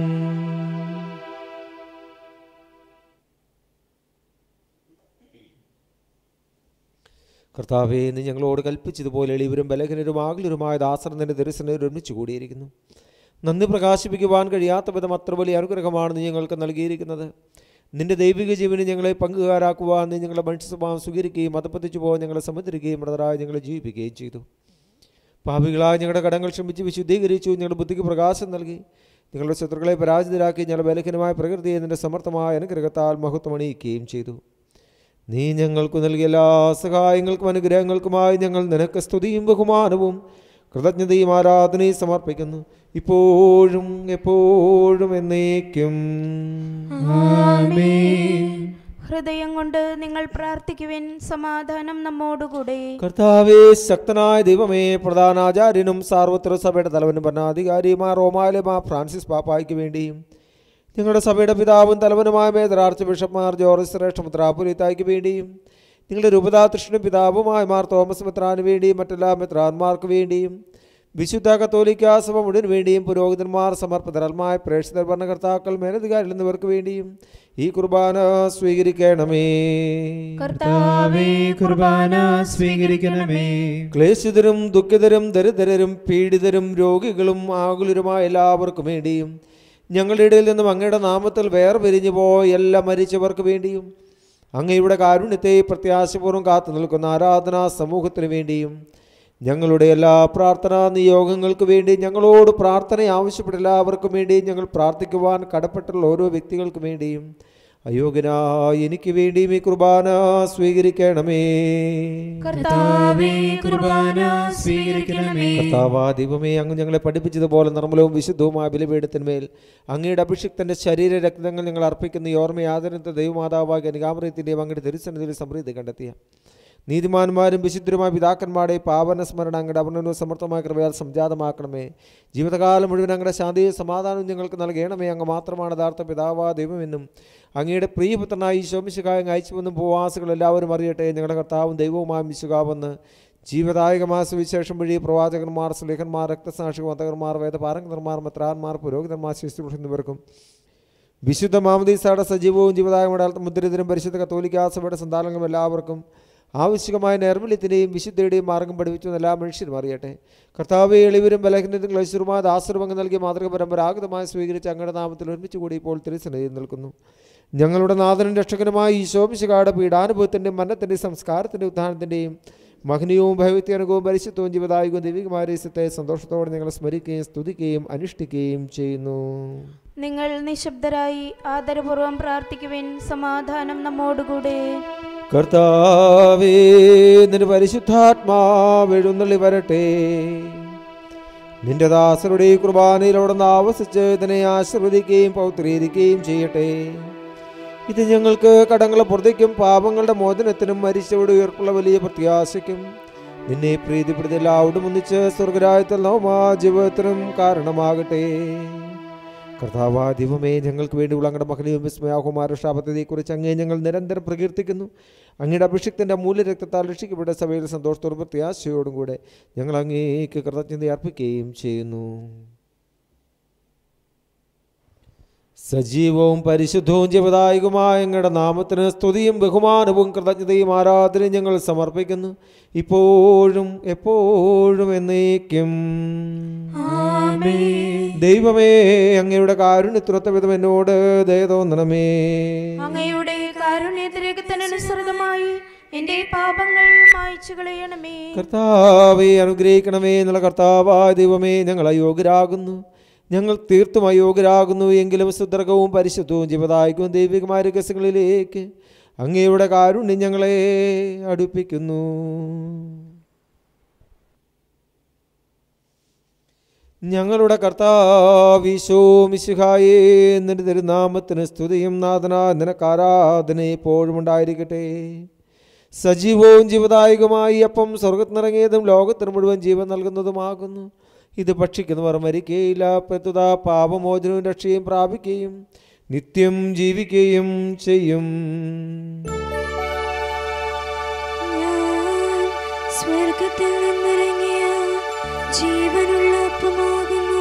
കർത്താവേ നീ ഞങ്ങളോട് കൽപ്പിച്ചതുപോലെ എളിവരും ബലഹീനരും ആകലരുമായ ദാസർ നിന്റെ ദർശനം ഒരുമിച്ച് കൂടിയിരിക്കുന്നു നന്ദി പ്രകാശിപ്പിക്കുവാൻ കഴിയാത്ത വിധം അത്ര വലിയ അനുഗ്രഹമാണ് നീ ഞങ്ങൾക്ക് നൽകിയിരിക്കുന്നത് നിന്റെ ദൈവിക ജീവന് ഞങ്ങളെ പങ്കുകാരാക്കുവാൻ നീ ഞങ്ങളുടെ മനുഷ്യ സ്വഭാവം സ്വീകരിക്കുകയും അതപ്പത്തിച്ചു പോകാൻ ഞങ്ങളെ സമുദ്രിക്കുകയും മൃതരായി ഞങ്ങളെ ജീവിപ്പിക്കുകയും ചെയ്തു പാപികളായ ഞങ്ങളുടെ കടങ്ങൾ ക്ഷമിച്ച് വിശുദ്ധീകരിച്ചു ഞങ്ങളുടെ ബുദ്ധിക്ക് പ്രകാശം നൽകി നിങ്ങളുടെ ശത്രുക്കളെ പരാജിതരാക്കി ഞങ്ങളുടെ ബലഹീനമായ പ്രകൃതിയെ നിന്റെ സമർത്ഥമായ അനുഗ്രഹത്താൽ മഹത്വമണിയിക്കുകയും ചെയ്തു നീ ഞങ്ങൾക്ക് നൽകിയ എല്ലാ സഹായങ്ങൾക്കും അനുഗ്രഹങ്ങൾക്കുമായി ഞങ്ങൾ നിനക്ക് സ്തുതിയും ബഹുമാനവും കൃതജ്ഞതയും ആരാധനയും സമർപ്പിക്കുന്നു ഇപ്പോഴും എപ്പോഴും എന്നേക്കും ഹൃദയം കൊണ്ട് നിങ്ങൾ പ്രാർത്ഥിക്കുവിൻ സമാധാനം നമ്മോടുകൂടെ കർത്താവേ ശക്തനായ ദൈവമേ പ്രധാനാചാര്യനും സാർവത്ര സഭയുടെ തലവനും ഭരണാധികാരിയുമായ റോമാലെ മാ ഫ്രാൻസിസ് പാപ്പായ്ക്ക് വേണ്ടിയും ഞങ്ങളുടെ സഭയുടെ പിതാവും തലവനുമായ മേജർ ആർച്ച് ബിഷപ്പ്മാർ ജോർജ് ശ്രേഷ്ഠ മിത്രാപുരിത്തായ്ക്ക് വേണ്ടിയും നിങ്ങളുടെ രൂപതാതൃഷ്ണനും പിതാവുമായ മാർ തോമസ് മിത്രാന് വേണ്ടിയും മറ്റെല്ലാ മിത്രാന്മാർക്ക് വേണ്ടിയും വിശുദ്ധ കത്തോലിക്ക സഭ മുഴുവൻ വേണ്ടിയും പുരോഹിതന്മാർ സമർപ്പിതരന്മായ പ്രേക്ഷിതർ ഭരണകർത്താക്കൾ മേലധികാരികൾ എന്നിവർക്ക് വേണ്ടിയും ഈ കുർബാന സ്വീകരിക്കണമേ കർത്താവേ കുർബാന സ്വീകരിക്കണമേ ക്ലേശിതരും ദുഃഖിതരും ദരിദ്രരും പീഡിതരും രോഗികളും ആകുലരുമായ എല്ലാവർക്കും വേണ്ടിയും ഞങ്ങളുടെ ഇടയിൽ നിന്നും അങ്ങയുടെ നാമത്തിൽ വേർപിരിഞ്ഞു പോയ എല്ലാ മരിച്ചവർക്ക് വേണ്ടിയും അങ്ങയുടെ കാരുണ്യത്തെ പ്രത്യാശപൂർവ്വം കാത്തു നിൽക്കുന്ന ആരാധനാ സമൂഹത്തിന് വേണ്ടിയും ഞങ്ങളുടെ എല്ലാ പ്രാർത്ഥനാ നിയോഗങ്ങൾക്ക് വേണ്ടി ഞങ്ങളോട് പ്രാർത്ഥന ആവശ്യപ്പെട്ട എല്ലാവർക്കും വേണ്ടി ഞങ്ങൾ പ്രാർത്ഥിക്കുവാൻ കടപ്പെട്ടുള്ള ഓരോ വ്യക്തികൾക്ക് വേണ്ടിയും അയോഗ്യനായ എനിക്ക് വേണ്ടിയും ഈ കുർബാന സ്വീകരിക്കണമേ കർത്താവേ കുർബാന സ്വീകരിക്കണമേ കർത്താവാ ദൈവമേ അങ്ങ് ഞങ്ങളെ പഠിപ്പിച്ചതുപോലെ നിർമ്മലവും വിശുദ്ധവുമായ ബലിപീഠത്തിന്മേൽ അങ്ങയുടെ അഭിഷിക്തന്റെ ശരീര രക്തങ്ങൾ ഞങ്ങൾ അർപ്പിക്കുന്ന ഈ ഓർമ്മയാദരത്തെ ദൈവമാതാവാകി അനുകാമറയത്തിൻ്റെയും അങ്ങയുടെ തിരുസന്നിധിയിൽ സമൃദ്ധി കണ്ടെത്തിയ നീതിമാന്മാരും വിശുദ്ധരുമായ പിതാക്കന്മാരുടെ പാവന സ്മരണ അങ്ങയുടെ അവർണ്ണനവും സമർത്ഥമായ കൃപയാൽ സംജാതമാക്കണമേ ജീവിതകാലം മുഴുവൻ അങ്ങയുടെ ശാന്തിയും സമാധാനവും ഞങ്ങൾക്ക് നൽകണമേ അങ്ങ് മാത്രമാണ് യഥാർത്ഥ പിതാവാ ദൈവമെന്നും അങ്ങയുടെ പ്രിയപുത്രനായി ശോമിശുകായം അയച്ചുവെന്നും ഭൂവാസികൾ എല്ലാവരും അറിയട്ടെ ഞങ്ങളുടെ കർത്താവും ദൈവവുമായ മിശുകാവെന്ന് ജീവദായകമായ സുവിശേഷം വഴി പ്രവാചകന്മാർ സ്ലേഖന്മാർ രക്തസാക്ഷികൾ മതകന്മാർ വേദപാരംഗന്മാർ മെത്രാന്മാർ പുരോഹിതന്മാർ ശിശുപുരുഷൻ എന്നിവർക്കും വിശുദ്ധ മാമദീസയുടെ സജീവവും ജീവദായകമായ മുദ്രിതരും പരിശുദ്ധ കത്തോലിക്കാ സഭയുടെ സന്താനങ്ങളും എല്ലാവർക്കും ആവശ്യമായ നൈർമല്യത്തിൻ്റെയും വിശുദ്ധയുടെയും മാർഗം പഠിപ്പിച്ചു എല്ലാ മനുഷ്യരും അറിയട്ടെ കർത്താവ് എളിവരും ബലഹീനതും ക്ലേശരുമായ ദാസർവങ്ങ് നൽകിയ മാതൃക പരമ്പരാഗതമായി സ്വീകരിച്ച് അങ്ങയുടെ നാമത്തിൽ ഒരുമിച്ച് കൂടി ഇപ്പോൾ തിരുസനയിൽ നിൽക്കുന്നു ഞങ്ങളുടെ നാഥനും രക്ഷകനുമായ ഈ ശോഭിശകായുടെ പീഡാനുഭവത്തിൻ്റെയും മരണത്തിൻ്റെയും സംസ്കാരത്തിൻ്റെ ഉത്ഥാനത്തിൻ്റെയും മഹനീയവും ഭയവിത്യനുഭവവും പരിശുദ്ധവും ജീവദായകവും ദൈവികമായ രഹസ്യത്തെ സന്തോഷത്തോടെ ഞങ്ങൾ സ്മരിക്കുകയും സ്തുതിക്കുകയും അനുഷ്ഠിക്കുകയും ചെയ്യുന്നു നിങ്ങൾ നിശബ്ദരായി ആദരപൂർവ്വം പ്രാർത്ഥിക്കുവിൻ സമാധാനം നമ്മോടുകൂടെ കർത്താവേ നിന്റെ പരിശുദ്ധാത്മാവ് എഴുന്നള്ളി വരട്ടെ നിന്റെ ദാസരുടെ ഈ കുർബാനയിൽ അവിടെ നിന്ന് ആവസിച്ച് ഇതിനെ ആശീർവദിക്കുകയും പൗത്രീകരിക്കുകയും ചെയ്യട്ടെ ഇത് ഞങ്ങൾക്ക് കടങ്ങളെ പുറത്തേക്കും പാപങ്ങളുടെ മോചനത്തിനും മരിച്ചവരുടെ ഉയർപ്പുള്ള വലിയ പ്രത്യാശയ്ക്കും നിന്നെ പ്രീതിപ്പെടുത്തി എല്ലാവരും ഒന്നിച്ച് സ്വർഗരായത്തിൽ നവമാ ജീവിതത്തിനും കാരണമാകട്ടെ കർത്താവാ ദൈവമേ ഞങ്ങൾക്ക് വേണ്ടിയുള്ള അങ്ങയുടെ മഹനീയവും വിസ്മയാഹുമാരുടെ പദ്ധതിയെക്കുറിച്ച് അങ്ങേ ഞങ്ങൾ നിരന്തരം പ്രകീർത്തിക്കുന്നു അങ്ങയുടെ അഭിഷിക്തൻ്റെ മൂല്യരക്തത്താൽ രക്ഷിക്കപ്പെട്ട സഭയിൽ സന്തോഷത്തോടും പ്രത്യാശയോടും കൂടെ ഞങ്ങൾ അങ്ങേക്ക് കൃതജ്ഞത അർപ്പിക്കുകയും ചെയ്യുന്നു സജീവവും പരിശുദ്ധവും ജീവദായകമായ ഞങ്ങളുടെ നാമത്തിന് സ്തുതിയും ബഹുമാനവും കൃതജ്ഞതയും ആരാധനയും ഞങ്ങൾ സമർപ്പിക്കുന്നു ഇപ്പോഴും എപ്പോഴും എന്നേക്കും ദൈവമേ അങ്ങയുടെ കാരുണ്യത്തിനൊത്ത വിധം എന്നോട് ദയ തോന്നണമേ അങ്ങയുടെ കാരുണ്യത്തിരക്കത്തിനനുസൃതമായി എന്റെ പാപങ്ങൾ മായ്ച്ചു കളയണമേ കർത്താവെ അനുഗ്രഹിക്കണമേ എന്നുള്ള കർത്താവായ ദൈവമേ ഞങ്ങൾ അയോഗ്യരാകുന്നു ഞങ്ങൾ തീർത്തും അയോഗ്യരാകുന്നു എങ്കിലും സുദൃഢവും പരിശുദ്ധവും ജീവദായകവും ദൈവികമായ രഹസ്യങ്ങളിലേക്ക് അങ്ങയുടെ കാരുണ്യം ഞങ്ങളെ അടുപ്പിക്കുന്നു ഞങ്ങളുടെ കർത്താവിശോ മിശിഹായേ നിന്റെ തിരുനാമത്തിന് സ്തുതിയും നാഥന നിനക്ക് ആരാധന എപ്പോഴും ഉണ്ടായിരിക്കട്ടെ സജീവവും ജീവദായകമായി അപ്പം സ്വർഗത്തിനിറങ്ങിയതും ലോകത്തിന് മുഴുവൻ ജീവൻ നൽകുന്നതുമാകുന്നു ഇത് ഭക്ഷിക്കുന്നവർ മരിക്കുകയില്ല പ്രതുത പാപമോചനവും രക്ഷയും പ്രാപിക്കുകയും നിത്യം ജീവിക്കുകയും ചെയ്യും ഞാൻ സ്വർഗത്തിൽ നിന്നിറങ്ങിയ ജീവനുള്ള അപ്പമാകുന്നു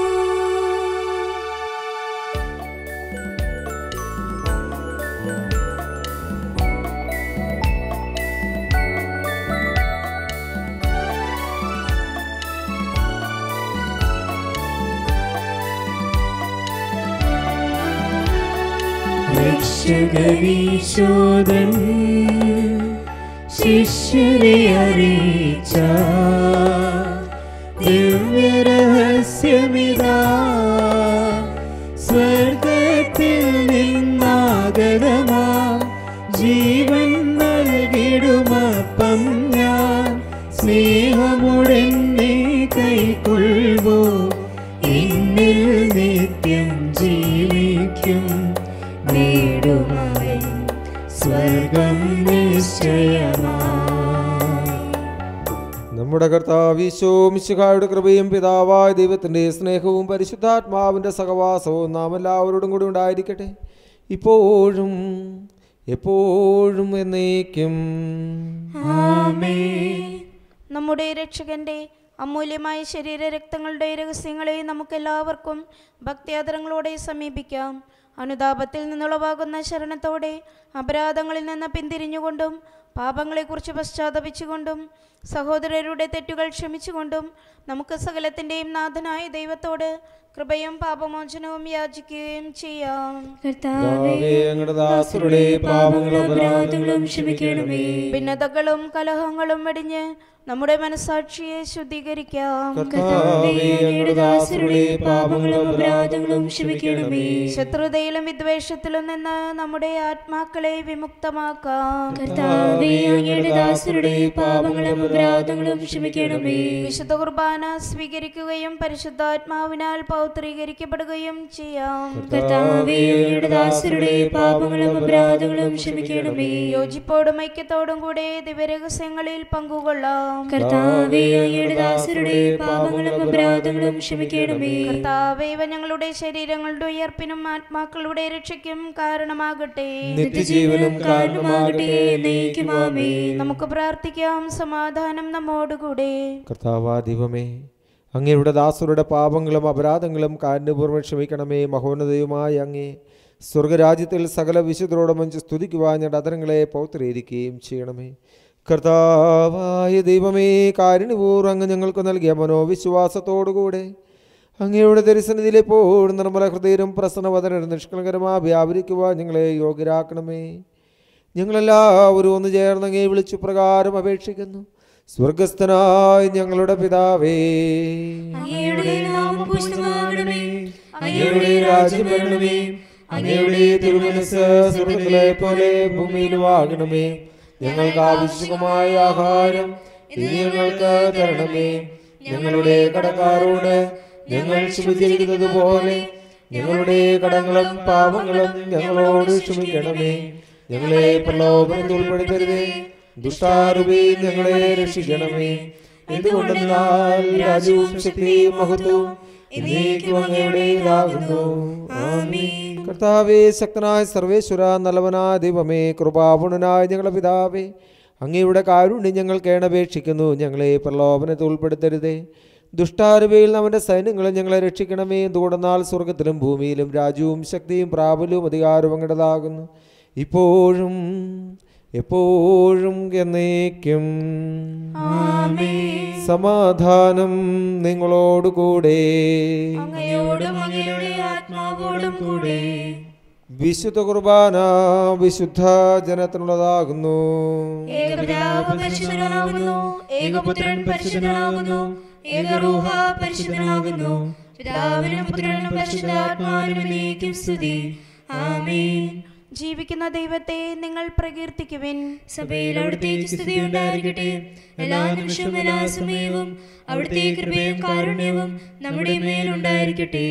രക്ഷകനീശോദൻ ശിഷ്യരെ അറിയിച്ച ദിവ്യരഹസ്യമിതാ സ്വർഗത്തിൽ നിന്നാഗതമാ ജീവൻ നൽകി നേടുമപ്പം ഞാൻ സ്നേഹമുടെന്നെ കൈക്കൊള്ളുവോ എന്നിൽ നിത്യം ജീവിക്കും നേടുമവൻ സ്വർഗം നിശ്ചയമായി നമ്മുടെ കർത്താവിശോ മിശിഹായുടെ കൃപയും പിതാവായ ദൈവത്തിൻ്റെ സ്നേഹവും പരിശുദ്ധാത്മാവിൻ്റെ സഹവാസവും നാം എല്ലാവരോടും കൂടി ഉണ്ടായിരിക്കട്ടെ ഇപ്പോഴും എപ്പോഴും എന്നേക്കും നമ്മുടെ രക്ഷകന്റെ അമൂല്യമായ ശരീര രക്തങ്ങളുടെ രഹസ്യങ്ങളെ നമുക്കെല്ലാവർക്കും ഭക്തിയാദരങ്ങളോടെ സമീപിക്കാം അനുതാപത്തിൽ നിന്നുളവാകുന്ന ശരണത്തോടെ അപരാധങ്ങളിൽ നിന്ന് പിന്തിരിഞ്ഞുകൊണ്ടും പാപങ്ങളെക്കുറിച്ച് പശ്ചാത്തപിച്ചുകൊണ്ടും സഹോദരരുടെ തെറ്റുകൾ ക്ഷമിച്ചുകൊണ്ടും നമുക്ക് സകലത്തിൻ്റെയും നാഥനായ ദൈവത്തോട് കൃപയും പാപമോചനവും യാചിക്കുകയും ചെയ്യാം കർത്താവേ ഞങ്ങളുടെ ദാസരുടെ പാപങ്ങളും അപരാധങ്ങളും ക്ഷമിക്കണമേ ഭിന്നതകളും കലഹങ്ങളും വെടിഞ്ഞ് നമ്മുടെ മനസാക്ഷിയെ ശുദ്ധീകരിക്കാം കർത്താവേ ഞങ്ങളുടെ ദാസരുടെ പാപങ്ങളും അപരാധങ്ങളും ക്ഷമിക്കണമേ ശത്രുതയിലും വിദ്വേഷത്തിലും നിന്ന് നമ്മുടെ ആത്മാക്കളെ വിമുക്തമാക്കാം കർത്താവേ അങ്ങയുടെ ദാസരുടെ പാപങ്ങളും അപരാധങ്ങളും ക്ഷമിക്കണമേ വിശുദ്ധ കുർബാന സ്വീകരിക്കുകയും പരിശുദ്ധാത്മാവിനാൽ പൗത്രീകരിക്കപ്പെടുകയും ചെയ്യാം കർത്താവേ അങ്ങയുടെ ദാസരുടെ പാപങ്ങളും അപരാധങ്ങളും ക്ഷമിക്കണമേ യോജിപ്പോടും ഐക്യത്തോടും കൂടെ ദിവ്യരഹസ്യങ്ങളിൽ പങ്കുകൊള്ളാം കർത്താവേ അങ്ങയുടെ ദാസരുടെ പാപങ്ങളും അപരാധങ്ങളും ക്ഷമിക്കണമേ കർത്താവേ ഇവ ഞങ്ങളുടെ ശരീരങ്ങളുടെ ഉയർപ്പിനും ആത്മാക്കളുടെ രക്ഷയ്ക്കും കാരണമാകട്ടെ നിത്യജീവനും കാരണമാകട്ടെ നയിക്കുമാമേ നമുക്ക് പ്രാർത്ഥിക്കാം സമാധാനം നമ്മോടുകൂടെ കർത്താവാ ദൈവമേ അങ്ങയുടെ ദാസരുടെ പാപങ്ങളും അപരാധങ്ങളും കാരുണ്യപൂർവ്വം ക്ഷമിക്കണമേ മഹോന്നതയുമായ അങ്ങേ സ്വർഗരാജ്യത്തിൽ സകല വിശുദ്ധരോടും മഞ്ച് സ്തുതിക്കുവാൻ ഞങ്ങളുടെ അതരങ്ങളെ പൗത്രീകരിക്കുകയും ചെയ്യണമേ കർത്താവായ ദൈവമേ കാരുണ്യപൂർവ്വം അങ്ങ് ഞങ്ങൾക്ക് നൽകിയ മനോവിശ്വാസത്തോടുകൂടെ അങ്ങയുടെ ദരിസന്നിധിയിൽ എപ്പോഴും നിർമ്മല ഹൃദയരും പ്രസന്നവദനും നിഷ്കളങ്കരമായി വ്യാപരിക്കുവാൻ ഞങ്ങളെ യോഗ്യരാക്കണമേ ഞങ്ങളെല്ലാവരും ഒന്ന് ചേർന്ന് അങ്ങേ വിളിച്ചു പ്രകാരം അപേക്ഷിക്കുന്നു സ്വർഗസ്ഥനായ ഞങ്ങളുടെ പിതാവേ അങ്ങയുടെ നാമം പൂജിതമാകണമേ അങ്ങയുടെ രാജ്യം വരണമേ അങ്ങയുടെ തിരുമനസ് സ്വർഗത്തിലെ പോലെ ഭൂമിയിലും ആകണമേ ഞങ്ങൾക്ക് ആവശ്യമായ ആഹാരം ഇനി ഞങ്ങൾക്ക് തരണമേ ഞങ്ങളുടെ കടക്കാരോട് ഞങ്ങൾ ക്ഷമിച്ചിരിക്കുന്നത് പോലെ ഞങ്ങളുടെ കടങ്ങളും പാപങ്ങളും ഞങ്ങളോട് ക്ഷമിക്കണമേ ഞങ്ങളെ പ്രലോഭനത്തിൽ ഉൾപ്പെടുത്തരുതേ ദുഷ്ടാറുപി ഞങ്ങളെ രക്ഷിക്കണമേ എന്തുകൊണ്ടെന്നാൽ രാജ്യവും ശക്തിയും മഹത്വവും എന്നേക്കും അങ്ങയുടേതാകുന്നു ആമീൻ കർത്താവേ ശക്തനായ സർവേശ്വര നല്ലവനായ ദൈവമേ കൃപാപുണനായ ഞങ്ങളുടെ പിതാവേ അങ്ങയുടെ കാരുണ്യം ഞങ്ങൾ കേണപേക്ഷിക്കുന്നു ഞങ്ങളെ പ്രലോഭനത്തിൽ ഉൾപ്പെടുത്തരുതേ ദുഷ്ടാരുവയിൽ അവൻ്റെ സൈന്യങ്ങളെ ഞങ്ങളെ രക്ഷിക്കണമേ എന്തുകൊണ്ടെന്നാൽ സ്വർഗത്തിലും ഭൂമിയിലും രാജ്യവും ശക്തിയും പ്രാബല്യവും അധികാരവും അങ്ങടേതാകുന്നു ഇപ്പോഴും എപ്പോഴും എന്നേക്കും സമാധാനം നിങ്ങളോടുകൂടെ അങ്ങയോടും അങ്ങയുടെ ആത്മാവോടും കൂടെ വിശുദ്ധ കുർബാന വിശുദ്ധ ജനത്തിനുള്ളതാകുന്നു ഏകപിതാവ് പരിശുദ്ധനാകുന്നു ഏകപുത്രൻ പരിശുദ്ധനാകുന്നു ഏകറൂഹ പരിശുദ്ധനാകുന്നു പിതാവിനും പുത്രനും പരിശുദ്ധാത്മാവിനും എന്നേക്കും സ്തുതി ആമേൻ ജീവിക്കുന്ന ദൈവത്തെ നിങ്ങൾ പ്രകീർത്തിക്കുവിൻ സഭയിൽ അവിടുത്തേക്ക് സ്തുതി ഉണ്ടായിരിക്കട്ടെ എല്ലാ നിമിഷവും എല്ലാ സമയവും അവിടുത്തെ കൃപയും കാരുണ്യവും നമ്മുടെ മേലുണ്ടായിരിക്കട്ടെ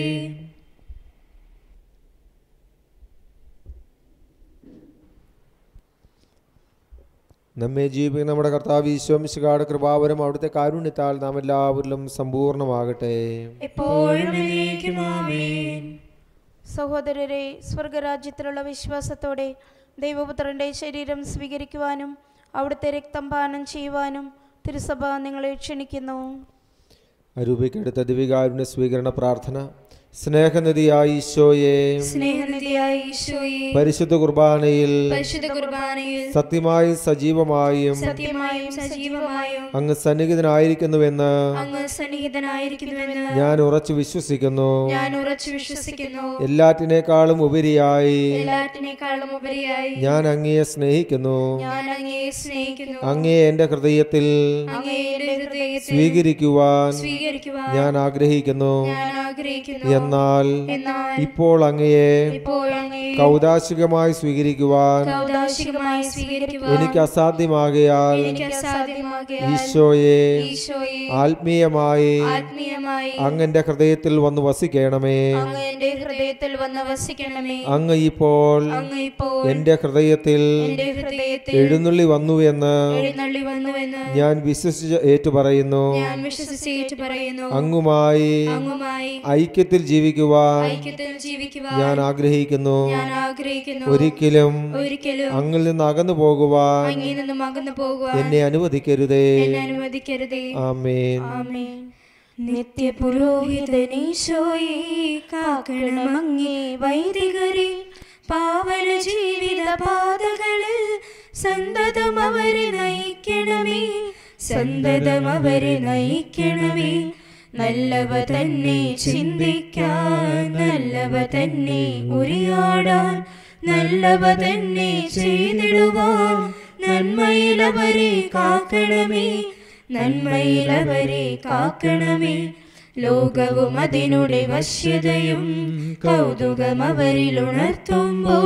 നമ്മെ ജീവിക്കുന്ന നമ്മുടെ കർത്താവ് ഈശോമിശികാട് കൃപാവരം അവിടുത്തെ കാരുണ്യത്താൽ നാം എല്ലാവരിലും സമ്പൂർണ്ണമാകട്ടെ എപ്പോഴും എന്നേക്കും ആമേൻ സഹോദരരെ സ്വർഗരാജ്യത്തിലുള്ള വിശ്വാസത്തോടെ ദൈവപുത്രന്റെ ശരീരം സ്വീകരിക്കുവാനും അവിടുത്തെ രക്തം പാനം ചെയ്യുവാനും തിരുസഭ നിങ്ങളെ ക്ഷണിക്കുന്നു അരൂപയ്ക്കടുത്ത ദിവികാരുണ്യ സ്വീകരണ പ്രാർത്ഥന സ്നേഹനിധിയായ ഈശോയെ സ്നേഹനിധിയായ ഈശോയെ പരിശുദ്ധ കുർബാനയിൽ പരിശുദ്ധ കുർബാനയിൽ സത്യമായും സജീവമായും സത്യമായും സജീവമായും അങ്ങ് സന്നിഹിതനായിരിക്കുന്നുവെന്ന് അങ്ങ് സന്നിഹിതനായിരിക്കുന്നുവെന്ന് ഞാൻ ഉറച്ചു വിശ്വസിക്കുന്നു ഞാൻ ഉറച്ചു വിശ്വസിക്കുന്നു എല്ലാറ്റിനേക്കാളും ഉപരിയായി എല്ലാറ്റിനേക്കാളും ഉപരിയായി ഞാൻ അങ്ങയെ സ്നേഹിക്കുന്നു ഞാൻ അങ്ങയെ സ്നേഹിക്കുന്നു അങ്ങയെ എൻ്റെ ഹൃദയത്തിൽ അങ്ങയെ എന്റെ ഹൃദയത്തിൽ സ്വീകരിക്കുവാൻ സ്വീകരിക്കുവാൻ ഞാൻ ആഗ്രഹിക്കുന്നു ഞാൻ ആഗ്രഹിക്കുന്നു എന്നാൽ എന്നാൽ ഇപ്പോൾ അങ്ങയെ ഇപ്പോൾ അങ്ങേ കൗതാശികമായി സ്വീകരിക്കുവാൻ ഔദാശികമായി സ്വീകരിക്കുവാൻ എനിക്ക് അസാധ്യമാകയാൽ എനിക്ക് അസാധ്യമാകിയാൽ ഈശോയെ ഈശോയെ ആത്മീയമായി ആത്മീയമായി അങ്ങന്റെ ഹൃദയത്തിൽ വന്ന് വസിക്കണമേ അങ്ങ് എന്റെ ഹൃദയത്തിൽ വന്ന് വസിക്കണമേ അങ്ങ് ഇപ്പോൾ അങ്ങ് ഇപ്പോൾ എന്റെ ഹൃദയത്തിൽ എന്റെ ഹൃദയത്തിൽ എഴുന്നള്ളി വന്നുവെന്ന് എഴുന്നള്ളി വന്നുവെന്ന് ഞാൻ വിശ്വസിച്ച് ഏറ്റുപറയുന്നു ഞാൻ വിശ്വസിച്ചേറ്റ് പറയുന്നു അങ്ങുമായി അങ്ങുമായി ഐക്യത്തിൽ ജീവിക്കുവാൻ ഐക്യത്തിൽ ജീവിക്കുവാൻ ഞാൻ ആഗ്രഹിക്കുന്നു ഞാൻ ആഗ്രഹിക്കുന്നു ഒരിക്കലും ഒരിക്കലും അങ്ങിൽ നിന്ന് അകന്നു പോകുവാൻ അങ്ങിൽ നിന്നും അകന്നു പോകുവാൻ എന്നെ അനുവദിക്കരുതേ എന്നെ അനുവദിക്കരുതേ ആമേൻ ആമേൻ നിത്യപുരോഹിതനീശോയെ കാക്കണമങ്ങേ വൈദികരെ പാവന ജീവിത പാതകളിൽ സന്തതം അവരെ നയിക്കണമേ സന്തതം അവരെ നയിക്കണമേ നല്ലവ തന്നെ ചിന്തിക്കാൻ നല്ലവ തന്നെ ഉരിയാടാൻ നല്ലവ തന്നെ ചെയ്തിടുവാൻ നന്മയിലവരെ കാക്കണമേ നന്മയിലവരെ കാക്കണമേ ലോകവും അതിനുടെ വശ്യതയും കൗതുകം അവരിൽ ഉണർത്തുമ്പോൾ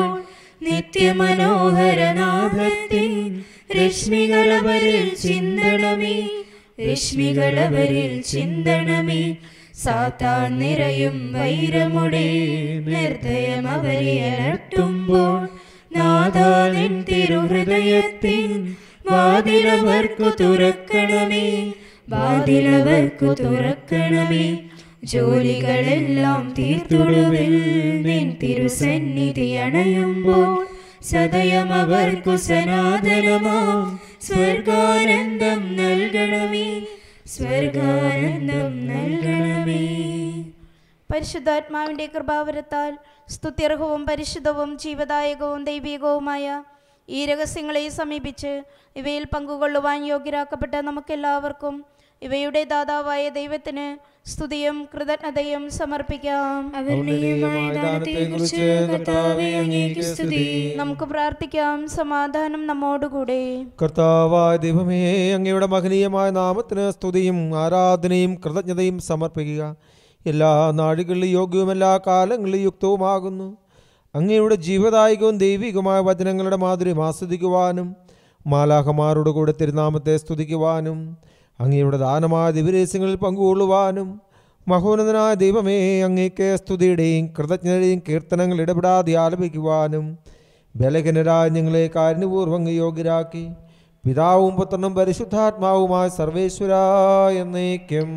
നിത്യമനോഹരനാഥത്തിൻ രശ്മികളവരിൽ ചിന്തണമേ രശ്മികളവരിൽ ചിന്തണമേ സാത്താൻ നിറയും വൈരമുടെ നിർദ്ദയം അവരെ അലട്ടുമ്പോൾ നാദാനിൻ തിരുഹൃദയത്തിൻ വാതിലവർക്കു തുറക്കണമേ വാതിലവർക്കു തുറക്കണമേ ജോലികളെല്ലാം തീർത്തൊടുവിൽ നിൻ തിരുസന്നിധി അണയുമ്പോൾ സദയം അവർക്കു സനാതനമാം സ്വർഗാനന്ദം നൽകണമേ സ്വർഗാനന്ദം നൽകണമേ പരിശുദ്ധാത്മാവിൻ്റെ കൃപാവരത്താൽ സ്തുത്യർഹവും പരിശുദ്ധവും ജീവദായകവും ദൈവികവുമായ ഈ രഹസ്യങ്ങളെ സമീപിച്ച് ഇവയിൽ പങ്കുകൊള്ളുവാൻ യോഗ്യരാക്കപ്പെട്ട നമുക്കെല്ലാവർക്കും ഇവയുടെ ദാതാവായ ദൈവത്തിന് സ്തുതിയും കൃതജ്ഞതയും സമർപ്പിക്കാം അവർണീയമായ ദാനത്തെക്കുറിച്ച് കർത്താവേ അങ്ങേക്ക് സ്തുതി നമുക്ക് പ്രാർത്ഥിക്കാം സമാധാനം നമ്മോടുകൂടെ കർത്താവായ ദൈവമേ അങ്ങയുടെ മഹനീയമായ നാമത്തിന് സ്തുതിയും ആരാധനയും കൃതജ്ഞതയും സമർപ്പിക്കുക എല്ലാ നാടുകളിലും യോഗ്യവും എല്ലാ കാലങ്ങളിലും യുക്തവുമാകുന്നു അങ്ങയുടെ ജീവദായകവും ദൈവികമായ വചനങ്ങളുടെ മാധുര്യം ആസ്വദിക്കുവാനും മാലാഹമാരോട് കൂടെ തിരുനാമത്തെ സ്തുതിക്കുവാനും അങ്ങയുടെ ദാനമായ ദിവരേസ്യങ്ങളിൽ പങ്കുകൊള്ളുവാനും മഹോന്നതനായ ദൈവമേ അങ്ങേക്ക് സ്തുതിയുടെയും കൃതജ്ഞതയും കീർത്തനങ്ങൾ ഇടപെടാതെ ആലപിക്കുവാനും ബലഹീനരായ ഞങ്ങളെ കാരുണ്യപൂർവ്വം അങ്ങ് യോഗ്യരാക്കി പിതാവും പുത്രനും പരിശുദ്ധാത്മാവുമായ സർവേശ്വര എന്നേക്കും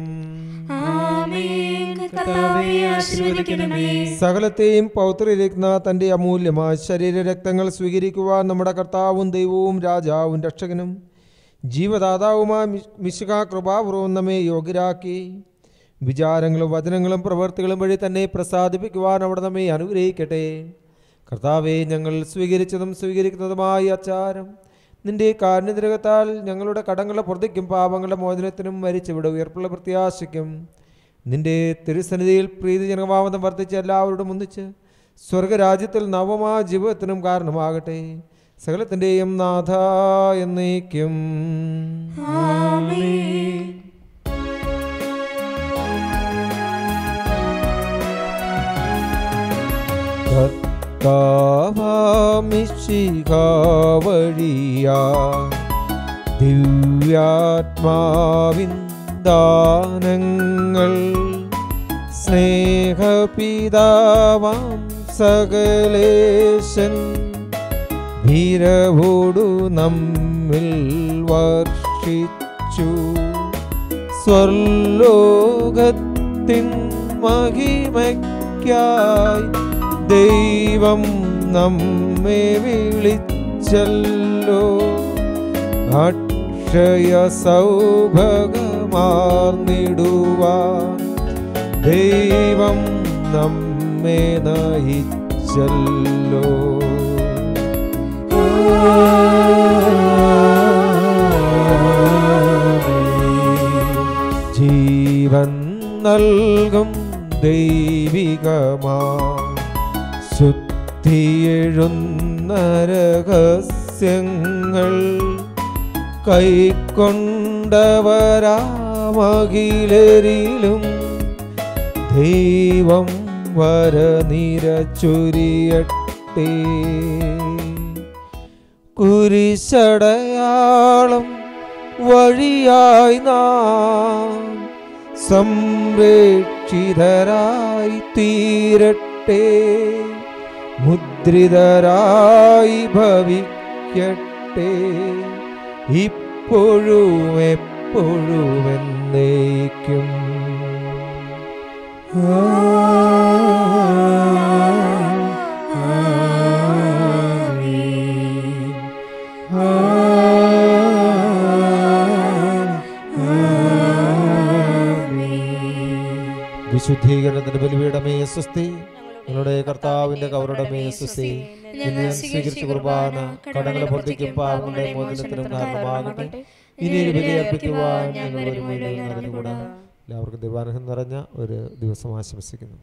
ആമേൻ കർത്താവേ ആശീർവദിക്കണമേ സകലത്തെയും പൗത്രീകരിക്കുന്ന തൻ്റെ അമൂല്യമായ ശരീരരക്തങ്ങൾ സ്വീകരിക്കുവാൻ നമ്മുടെ കർത്താവും ദൈവവും രാജാവും രക്ഷകനും ജീവദാതാവുമായ മിശുക കൃപാപൂർവം നമ്മെ യോഗ്യരാക്കി വിചാരങ്ങളും വചനങ്ങളും പ്രവൃത്തികളും വഴി തന്നെ പ്രസാദിപ്പിക്കുവാൻ അവിടെ നമ്മെ അനുഗ്രഹിക്കട്ടെ കർത്താവെ ഞങ്ങൾ സ്വീകരിച്ചതും സ്വീകരിക്കുന്നതുമായ അച്ചാരം നിന്റെ കാരുണ്യതിരകത്താൽ ഞങ്ങളുടെ കടങ്ങളുടെ പ്രതിക്കും പാപങ്ങളുടെ മോചനത്തിനും മരിച്ചവിടെ ഉയർപ്പുള്ള പ്രത്യാശയ്ക്കും നിന്റെ തിരുസന്നിധിയിൽ പ്രീതിജനകമാവതം വർദ്ധിച്ച എല്ലാവരോടും ഒന്നിച്ച് സ്വർഗരാജ്യത്തിൽ നവമായ ജീവിതത്തിനും കാരണമാകട്ടെ സകലത്തിൻ്റെയും നാഥ എന്നേക്കും കർത്താവാമിശിഖാവഴിയാ ദിവ്യാത്മാവിൻ ദാനങ്ങൾ സ്നേഹപിതാവാം സകലേശൻ ധീരവോടു നമ്മിൽ വർഷിച്ചു സ്വർലോകത്തിൻ മഹിമയ്ക്കായി ദൈവം നമ്മെ വിളിച്ചല്ലോ അക്ഷയ സൗഭഗമാർന്നിടുവാൻ ദൈവം നമ്മെ നയിച്ചല്ലോ ജീവൻ നൽകും ദൈവികമാ ശുദ്ധിയെഴുന്ന രഹസ്യങ്ങൾ കൈക്കൊണ്ടവരാമകിലരിലും ദൈവം വരനിരച്ചൊരിയട്ടെ കുരിശടയാളം വഴിയായി നാം സംരക്ഷിതരായി തീരട്ടെ മുദ്രിതരായി ഭവിക്കട്ടെ ഇപ്പോഴും എപ്പോഴും എന്നേക്കും വിശുദ്ധീകരണത്തിന്റെ ബലിപീഠമേ സുസ്തി നിങ്ങളുടെ കർത്താവിന്റെ കവറുടമേ സുസ്തി ഇന്ന് ഞാൻ സ്വീകരിച്ച കുർബാന കടങ്ങളെ പൊറുതിക്കും പാവങ്ങളുടെ മോചനത്തിനും കാരണമാകട്ടെ ഇനി ഒരു ബലി അർപ്പിക്കുവാൻ ഞങ്ങൾ വരുമ്പോൾ അറിഞ്ഞുകൂടാ എല്ലാവർക്കും ദൈവാനുഗ്രഹം നിറഞ്ഞ ഒരു ദിവസം ആശംസിക്കുന്നു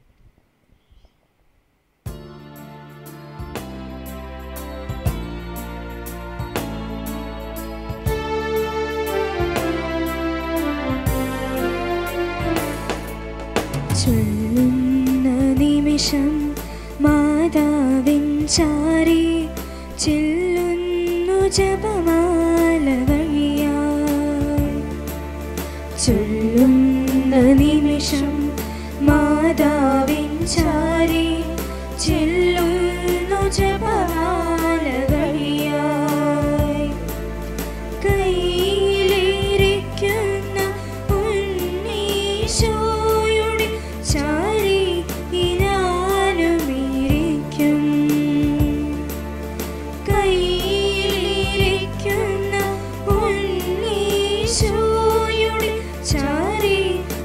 ചൊല്ലുന്ന നിമിഷം മാതാവിൻ ചാരി ചെല്ലുന്നു ജപമാല വഴിയായി ചൊല്ലുന്ന നിമിഷം മാതാവിൻ ചാരി ചെല്ലുന്നു ജപമാല വഴിയായി കയ്യിലിരിക്കുന്ന ഉണ്ണീശോയുടെ ചാരി ഞാനുമിരിക്കും കയ്യിലിരിക്കുന്ന ഉണ്ണീശോയുടെ ചാരി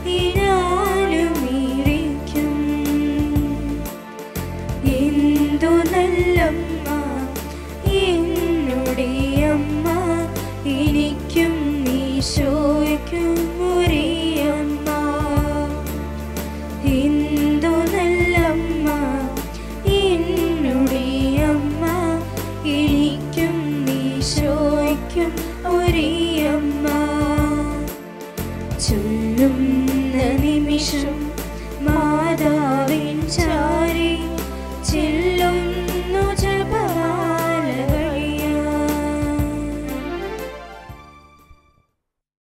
ഞാനുമിരിക്കും എന്തു നല്ലമ്മ എന്നുടെ അമ്മ എനിക്കും ഈശോയ്ക്കും ഒരേയമ്മ എന്തു നല്ലമ്മ എന്നുടെ അമ്മ എനിക്കും ഈശോയ്ക്കും ഒരേയമ്മ ചൊല്ലുന്ന നിമിഷം